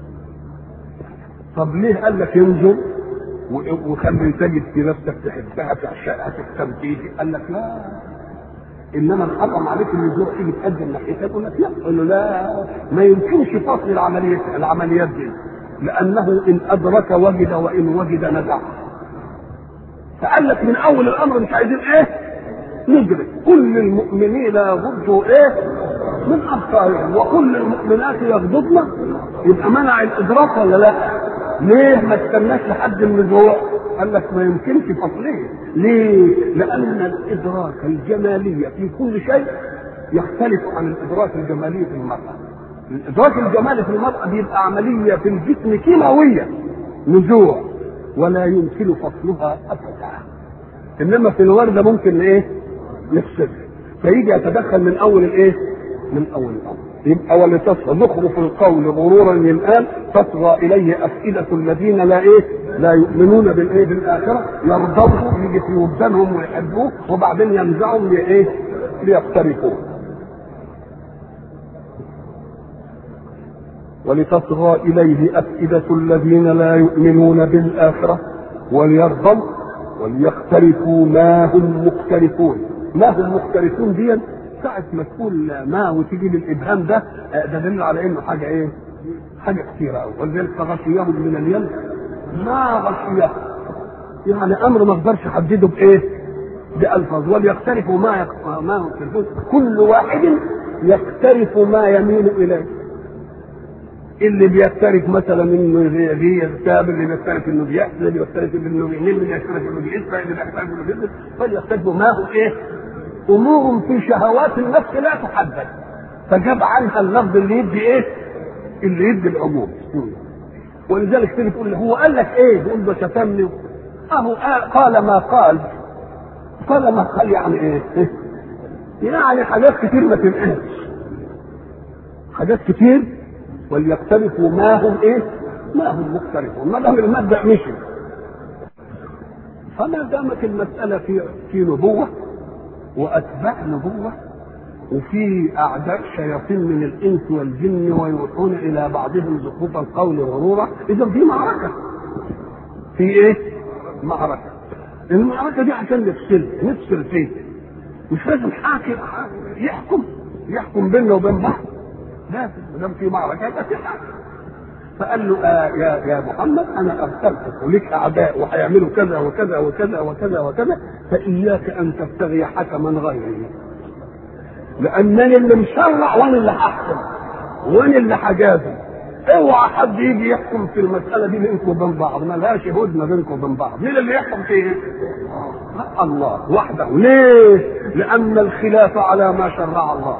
طب ليه قال لك انظر و- وخلي تجد في نفسك تحبها تعشقها تستمتعي قال لك لا انما الحكم عليك النزوع تيجي تقدم ناحيتها يقول لك لا يقول له لا ما يمكنش فصل العمليات العمليات دي لانه ان ادرك وجد وان وجد نزع فقال لك من اول الامر مش عايزين ايه ندرك كل المؤمنين يغضوا ايه من ابصارهم وكل المؤمنات يغضضن يبقى منع الادراك ولا لا ليه ما استناش لحد النزوع قال لك ما يمكنش فصليه ليه لان الادراك الجمالي في كل شيء يختلف عن الادراك الجمالي في المراه الادراك الجمالي في المراه بيبقى عمليه في الجسم كيماويه نزوع ولا يمكن فصلها ابدا انما في الورده ممكن ايه يفسد فيجي يتدخل من اول الايه من اول الامر يبقى ولتصغى زخرف القول غرورا ينقال تصغى اليه افئده الذين لا ايه لا يؤمنون بالايه بالاخره يرضوا يجي في وجدانهم ويحبوه وبعدين ينزعهم لايه ليقترفوه ولتصغى إليه أفئدة الذين لا يؤمنون بالآخرة وليرضوا وليقترفوا ما هم مقترفون ما هم مقترفون دي ساعة ما تقول ما وتيجي للإبهام ده آه، ده دليل على إنه حاجة إيه؟ حاجة كثيرة أوي ولذلك فغشيهم من اليم ما غشيه يعني أمر ما اقدرش أحدده بإيه؟ بألفاظ وليقترفوا ما يق... ما هم يقترفون كل واحد يقترف ما يميل إليه اللي بيقترف مثلا انه بيغتاب اللي بيقترف انه بيحسد اللي بيقترف انه بينم اللي بيقترف انه بيسرق اللي بيقترف انه بيسرق فليقترفوا ما هو ايه؟ امور في شهوات النفس لا تحدد فجاب عنها اللفظ اللي يدي ايه؟ اللي يدي العموم ولذلك تيجي تقول له هو قال لك ايه؟ يقول ده شتمني اهو قال- قال ما قال قال ما قال يعني ايه؟ يعني حاجات كتير ما تنقلش حاجات كتير وليقترفوا ما هم ايه؟ ما هم مقترفون ما دام المبدا مشي فما دامت المساله في في نبوه واتباع نبوه وفي اعداء شياطين من الانس والجن ويوحون الى بعضهم زخرف القول غرورا اذا في معركه في ايه؟ معركه المعركه دي عشان نفصل نفصل فيه مش لازم حاكم يحكم يحكم بيننا وبين بعض لا ما دام في معركه يبقى في حاكم فقال له آه يا يا محمد انا ارسلتك وليك اعداء وهيعملوا كذا وكذا وكذا وكذا وكذا فاياك ان تبتغي حكما غيري لانني اللي مشرع وانا اللي هحكم وانا اللي هجازي اوعى حد يجي يحكم في المساله دي بينكم وبين بعض ما لهاش هدنه بينكم وبين بعض مين اللي يحكم فيه لا الله وحده ليه لان الخلاف على ما شرع الله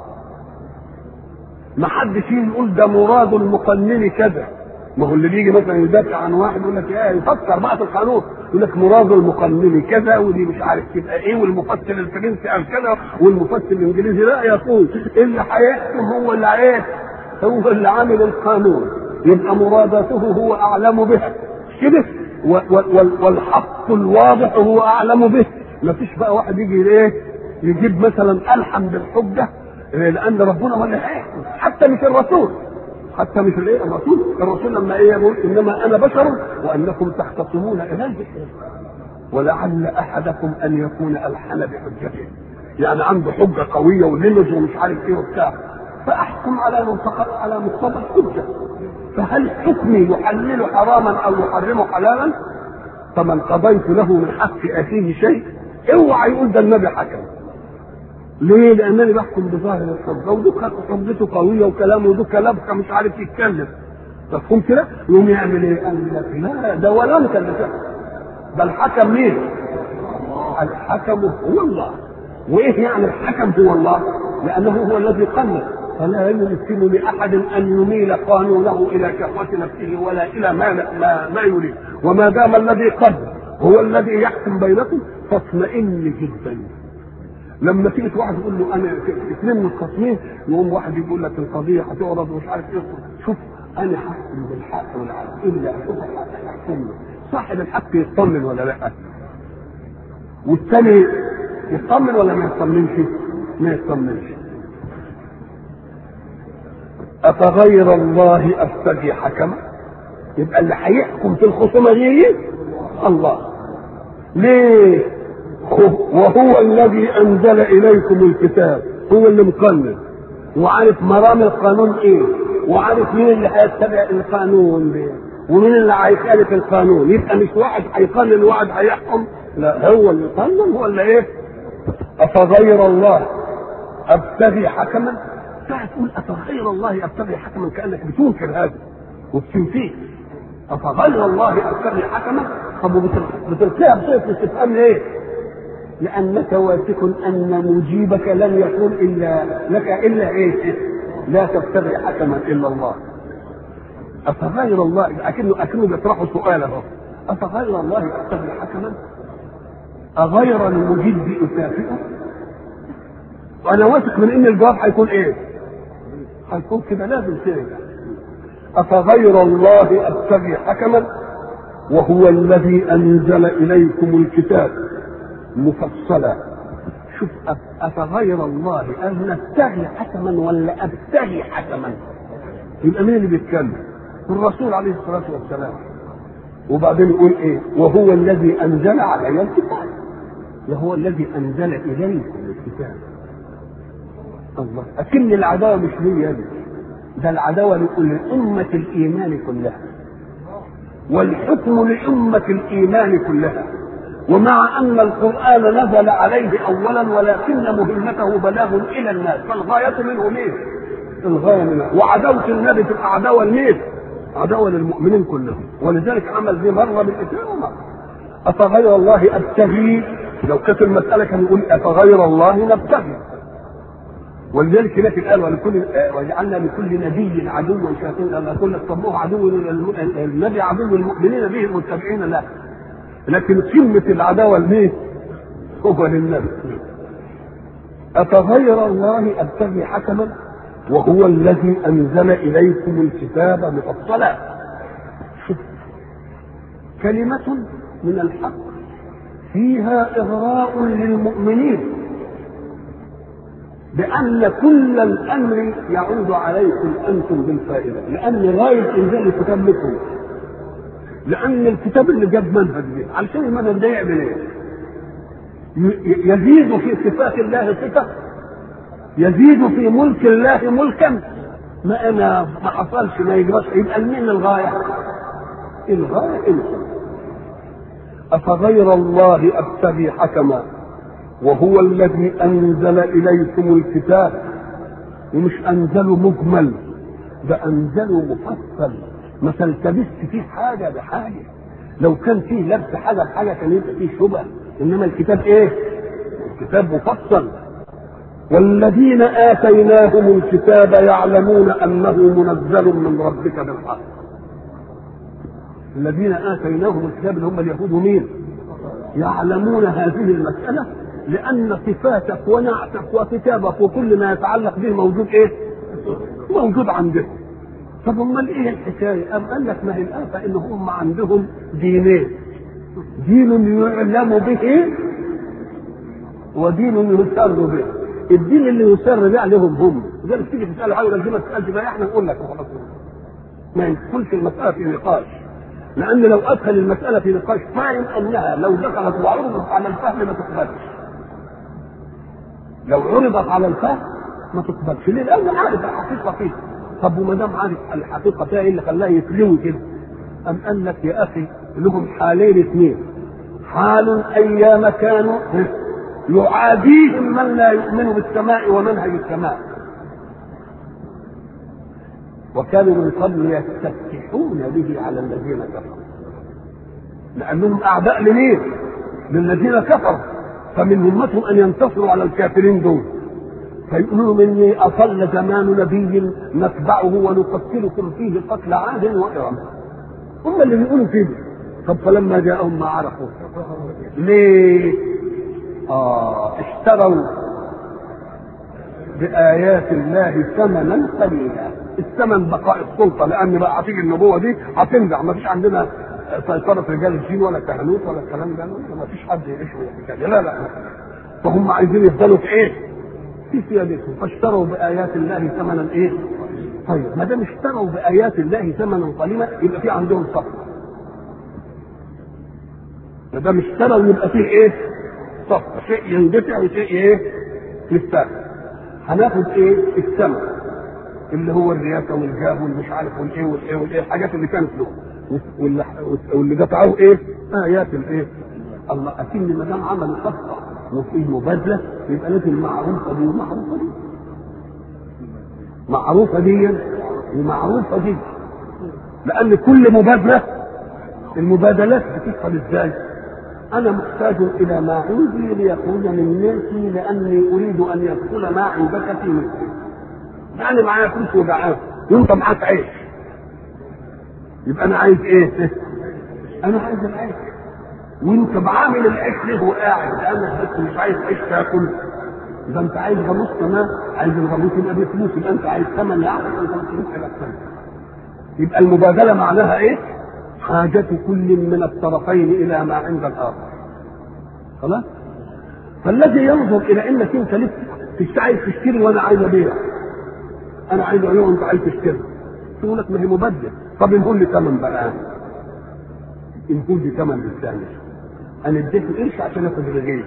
ما حدش يجي يقول ده مراد المقنن كذا ما هو اللي بيجي مثلا يدافع عن واحد يقول لك ايه يفكر بقى في القانون يقول لك مراد المقنن كذا ودي مش عارف تبقى ايه والمفسر الفرنسي قال كذا والمفسر الانجليزي لا يقول اللي هيحكم هو اللي ايه هو اللي عامل القانون يبقى مراداته هو اعلم بها مش كده و- و- وال- والحق الواضح هو اعلم به ما فيش بقى واحد يجي ايه يجيب مثلا الحم بالحجه إيه، لان ربنا هو اللي هيحكم حتى مش الرسول حتى مش الايه الرسول الرسول لما ايه يقول انما انا بشر وانكم تختصمون الي ولعل احدكم ان يكون الحن بحجته يعني عنده حجه قويه ولمز ومش عارف ايه وبتاع فاحكم على منطقه على مقتضى الحجه فهل حكمي يحلل حراما او يحرم حلالا فمن قضيت له من حق اخيه شيء اوعى يقول ده النبي حكم ليه؟ لأنني بحكم بظاهر الحجة ودوك حجته قوية وكلامه ودوك لبكة مش عارف يتكلم مفهوم كده؟ يقوم يعمل ايه؟ قال لك لا ده ولا انت اللي تحكم بل حكم مين؟ الحكم هو الله وايه يعني الحكم هو الله لانه هو الذي قنن فلا يمكن لاحد ان يميل قانونه الى شهوه نفسه ولا الى ما ما, ما يريد وما دام الذي قد هو الذي يحكم بينكم فاطمئن جدا لما تيجي واحد يقول له انا اثنين متخاصمين يقوم واحد يقول لك القضيه هتعرض ومش عارف ايه شوف انا حكم بالحق والعدل الا اشوف الحق يحكم صاحب الحق يطمن ولا لا والثاني يطمن ولا ما يطمنش ما يطمنش أفغير الله أبتغي حكما يبقى اللي هيحكم في الخصومة دي الله ليه وهو الذي أنزل إليكم الكتاب هو اللي مقنن وعارف مرام القانون ايه وعارف مين اللي هيتبع القانون ده ومين اللي هيخالف القانون يبقى مش واحد هيقنن وواحد هيحكم لا هو اللي قنن هو اللي ايه أفغير الله أبتغي حكما ساعة تقول أفغير الله أبتغي حكما كأنك بتنكر هذا وبتنفيه أفغير الله أبتغي حكما طب بتلقيها بصيغة الاستفهام ليه؟ لأنك واثق أن مجيبك لن يكون إلا لك إلا إيه؟ لا تبتغي حكما إلا الله أفغير الله أكنه أكنه بيطرحوا سؤال أهو أفغير الله أبتغي حكما؟ أغير المجد أكافئه؟ وأنا واثق من إن الجواب هيكون إيه؟ هيكون كده لازم كده أفغير الله أبتغي حكما وهو الذي أنزل إليكم الكتاب مفصلا شوف أفغير الله أن نبتغي حكما ولا أبتغي حكما يبقى مين اللي بيتكلم؟ الرسول عليه الصلاة والسلام وبعدين يقول إيه؟ وهو الذي أنزل علي الكتاب وهو الذي أنزل إليكم الكتاب الله أكن العداوة مش ليا ده العداوة لأمة الإيمان كلها والحكم لأمة الإيمان كلها ومع أن القرآن نزل عليه أولا ولكن مهمته بلاغ إلى الناس فالغاية منه مين؟ الغاية منه وعداوة النبي تبقى عداوة لمين؟ عداوة للمؤمنين كلهم ولذلك عمل دي مرة بالإثنين ومرة أفغير الله أبتغي لو كانت المسألة كان يقول أفغير الله نبتغي ولذلك هناك الآن ولكل وجعلنا لكل نبي عدوا شياطين لما كنا طبوه عدو النبي عدو المؤمنين به المتبعين له لكن قمة العداوة لمين؟ هو للنبي أفغير الله أبتغي حكما وهو الذي أنزل إليكم الكتاب مفصلا كلمة من الحق فيها إغراء للمؤمنين بأن كل الأمر يعود عليكم أنتم بالفائدة لأن غاية إنزال الكتاب لكم لأن الكتاب اللي جاب منهج ده علشان المنهج ده يعمل إيه؟ يزيد في صفات الله صفة يزيد في ملك الله ملكا ما أنا ما حصلش ما يجراش يبقى لمين الغاية؟ الغاية أنتم أفغير الله أبتغي حكما وهو الذي أنزل إليكم الكتاب ومش أنزله مجمل ده أنزله مفصل ما تلتبست فيه حاجة بحاجة لو كان فيه لبس حاجة بحاجة كان يبقى فيه شبه إنما الكتاب إيه؟ الكتاب مفصل والذين آتيناهم الكتاب يعلمون أنه منزل من ربك بالحق الذين آتيناهم الكتاب اللي هم اليهود مين؟ يعلمون هذه المسألة لأن صفاتك ونعتك وكتابك وكل ما يتعلق به موجود إيه؟ موجود عندهم. طب أمال إيه الحكاية؟ أم قال لك ما هي الآفة إن هم عندهم دينين. دين يعلم به ودين يسر به. الدين اللي يسر به عليهم هم. زي ما تيجي تسأل حاجة لازم ما تسألش بقى إحنا نقول لك وخلاص. ما يدخلش المسألة في نقاش. لأن لو أدخل المسألة في نقاش فاهم أنها لو دخلت وعرضت على الفهم ما تقبلش. لو عرضت على الفهم ما تقبلش ليه؟ لأنه عارف الحقيقة فيه طب وما دام عارف الحقيقة فيها ايه اللي خلاه يتلوي كده؟ أم قال لك يا أخي لهم حالين اثنين حال أيام كانوا يعاديهم من لا يؤمن بالسماء ومنهج السماء وكانوا من قبل يستفتحون به على الذين كفروا لأنهم أعداء لمين؟ للذين كفروا فمن همتهم ان ينتصروا على الكافرين دول فيقولوا لهم اني اصل زمان نبي نتبعه ونقتلكم فيه قتل عاد وارم هم اللي بيقولوا كده طب فلما جاءهم ما عرفوا ليه؟ اه اشتروا بآيات الله ثمنا قليلا الثمن بقاء السلطة لأن بقى هتيجي النبوة دي هتنزع ما فيش عندنا سيطرة رجال الدين ولا كهنوت ولا الكلام ده ما فيش حد يعيش كده لا لا فهم عايزين يفضلوا في ايه؟ في سيادتهم فاشتروا بآيات الله ثمنا ايه؟ طيب ما دام اشتروا بآيات الله ثمنا قليلا يبقى في عندهم صفقة ما دام اشتروا يبقى فيه ايه؟ صفقة شيء يندفع وشيء ايه؟ يستاهل هناخد ايه؟ الثمن اللي هو الرياسه والجاه والمش عارف والايه والايه والايه الحاجات اللي كانت له واللي, واللي دفعوه ايه؟ ايات الايه؟ الله اكن ما دام عملوا صفقه وفيه مبادله يبقى لازم معروفه دي ومعروفه دي معروفه دي ومعروفه دي لان كل مبادله المبادلات بتدخل ازاي؟ انا محتاج الى ما عندي ليخرج من ملكي لاني اريد ان يدخل ما عندك في ملكي يعني معايا فلوس وجعان وانت معاك عيش يبقى انا عايز ايه؟ انا عايز العيش وانت بعامل العيش ليه وقاعد انا بس مش عايز عيش تاكل اذا انت عايز غموس كمان عايز الغموس يبقى بفلوس يبقى انت عايز ثمن يعني انت مش فلوس حاجه ثمن يبقى المبادله معناها ايه؟ حاجة كل من الطرفين إلى ما عند الآخر. خلاص؟ فالذي ينظر إلى إنك أنت لسه عايز تشتري وأنا عايز أبيع. أنا عايز أبيع وأنت عايز تشتري. تقول لك ما هي مبادلة. طب انقل لي ثمن بقى. انقل لي ثمن بالثاني. أنا اديته قرش عشان آخد رغيف.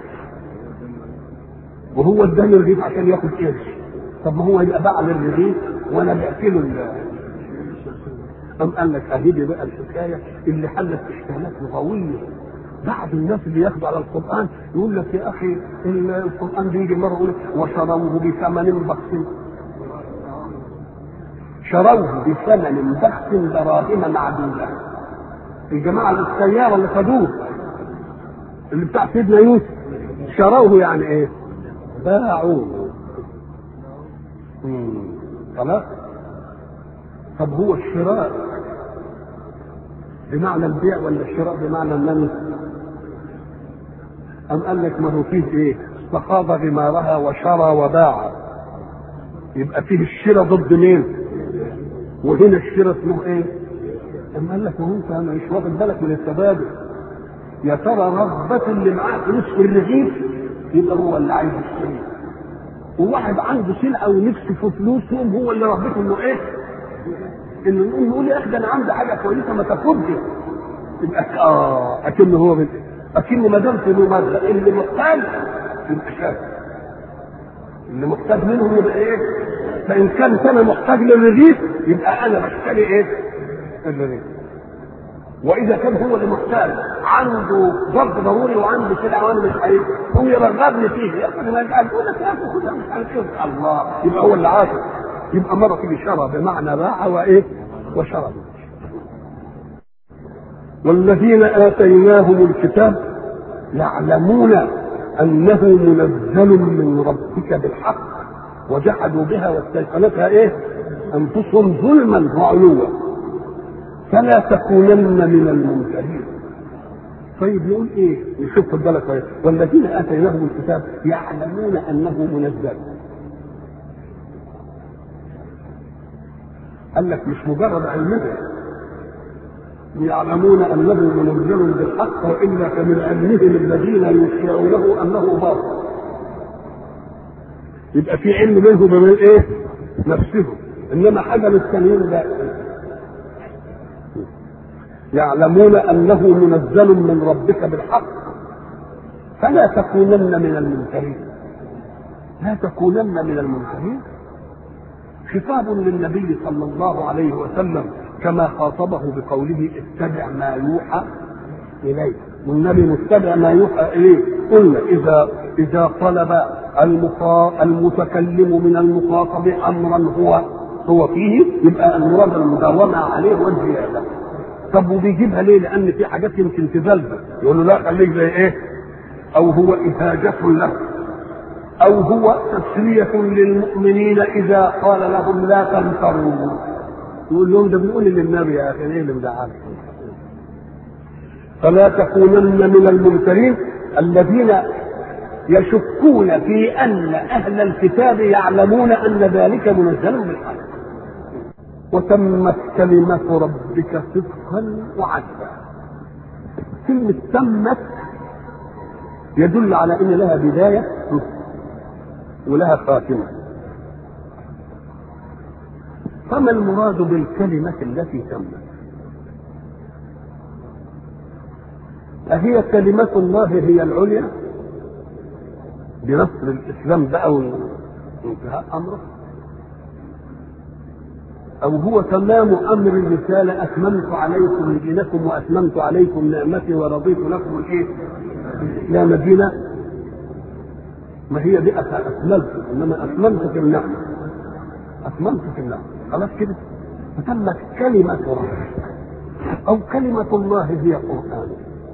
وهو اداني الرغيف عشان ياخد قرش. طب ما هو يبقى باع للرغيف وأنا بعت له أم قال لك أهدي بقى الحكاية اللي حلت إشكالات لغوية بعض الناس اللي ياخدوا على القرآن يقول لك يا أخي القرآن بيجي مرة يقول وشروه بثمن بخس شروه بثمن بخس دراهم معدودة الجماعة السيارة اللي خدوه اللي بتاع سيدنا يوسف شروه يعني ايه؟ باعوه خلاص طب هو الشراء بمعنى البيع ولا الشراء بمعنى المنع؟ أم قال لك ما هو فيه إيه؟ استخاض غمارها وشرى وباع يبقى فيه الشراء ضد مين؟ وهنا الشراء اسمه إيه؟ أم قال لك ما هو أنت مش واخد بالك من التبادل يا ترى رغبة اللي معاه فلوس في الرغيف يبقى هو اللي عايز يشتري وواحد عنده سلعة ونفسه في فلوس يقوم هو اللي رغبته إنه إيه؟ انه يقول يقول يا اخي ده انا عندي حاجه كويسه ما تاخدش يبقى اه اكن هو من اكن ما دام في مبادره اللي محتاج يبقى شاف اللي محتاج منهم يبقى ايه؟ فان كان انا محتاج للرغيف يبقى انا بشتري ايه؟ الرغيف واذا كان هو اللي محتاج عنده ظرف ضروري وعنده سلعه وانا مش عايز هو يرغبني فيه يا اخي ما يجعل يقول لك يا اخي خدها مش عارف ايه الله يبقى هو اللي عاطل يبقى مرة في شرى بمعنى باع وإيه وشرى والذين آتيناهم الكتاب يعلمون أنه منزل من ربك بالحق وجحدوا بها واستيقنتها إيه أنفسهم ظلما وعلوا فلا تكونن من الممتدين طيب يقول ايه؟ نشوف خد بالك والذين اتيناهم الكتاب يعلمون انه منزل قال لك مش مجرد علمهم يعلمون انه منزل بالحق والا فمن علمهم الذين يشيعونه انه باطل يبقى في علم منهم وبين ايه؟ نفسهم انما حاجه للتانيين لا يعلمون انه منزل من ربك بالحق فلا تكونن من المنكرين لا تكونن من المنكرين خطاب للنبي صلى الله عليه وسلم كما خاطبه بقوله اتبع ما يوحى اليك والنبي متبع ما يوحى اليه قلنا اذا اذا طلب المخا... المتكلم من المخاطب امرا هو هو فيه يبقى المراد المداومه عليه والزياده طب وبيجيبها ليه؟ لان في حاجات يمكن تزلزل يقول له لا خليك زي ايه؟ أو هو إهاجة له أو هو تسلية للمؤمنين إذا قال لهم لا تنفروا يقول لهم ده بنقول للنبي يا أخي إيه اللي مزعلك فلا تكونن من الممترين الذين يشكون في أن أهل الكتاب يعلمون أن ذلك منزل بالحق وتمت كلمة ربك صدقا وعدلا كلمة تمت يدل على أن لها بداية ولها خاتمة فما المراد بالكلمة التي تمت أهي كلمة الله هي العليا بنصر الإسلام بقى وانتهاء أمره أو هو تمام أمر الرسالة أتممت عليكم دينكم وأتممت عليكم نعمتي ورضيت لكم الإيه؟ الإسلام دينا ما هي دي أكملت إنما أتممت في النعمة أتممت في النعمة خلاص كده فتمت كلمة ربك أو كلمة الله هي قرآن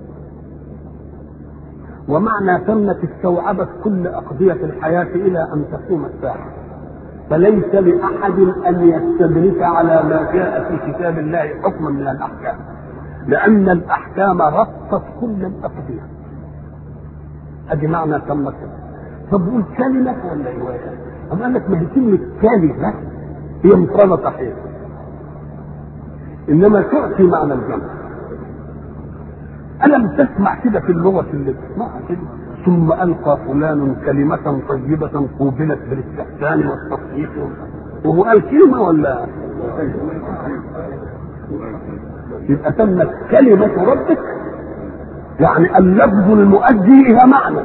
ومعنى تمت استوعبت كل أقضية الحياة إلى أن تقوم الساعة فليس لأحد أن يستدرك على ما جاء في كتاب الله حكما من الأحكام لأن الأحكام غطت كل الأقضية أدي معنى تمت طب قول كلمة ولا رواية؟ أما قال لك ما هي كلمة كلمة هي مفردة صحيح إنما تؤتي معنى الجمع ألم تسمع كده في اللغة اللي تسمعها كده ثم ألقى فلان كلمة طيبة قوبلت بالاستحسان والتصديق وهو قال كلمة ولا يبقى تمت كلمة ربك يعني اللفظ المؤدي إلى معنى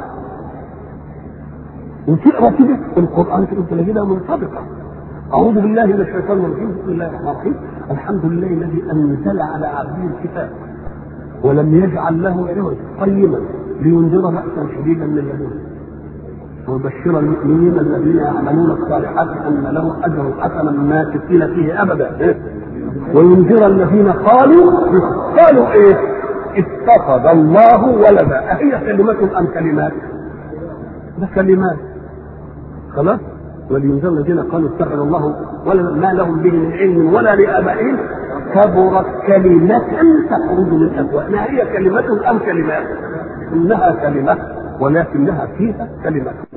وتقرا كده القرآن كده تلاقيها منطبقة أعوذ بالله من الشيطان الرجيم بسم الله الرحمن الرحيم الحمد لله الذي أنزل على عبده الكتاب ولم يجعل له عوج قيما لينذر بأسا شديدا من لدنه ويبشر المؤمنين الذين يعملون الصالحات أن لهم أجر حسنا ماكثين فيه أبدا وينذر الذين قالوا قالوا إيه؟ اتخذ الله ولدا أهي كلمة أم كلمات؟ ده كلمات خلاص ولينذر الذين قالوا اتخذ الله ولدا ما لهم به من علم ولا لآبائهم كبرت كلمة تخرج من أفواهنا هي كلمة أم كلمات؟ إنها كلمة ولكنها فيها كلمة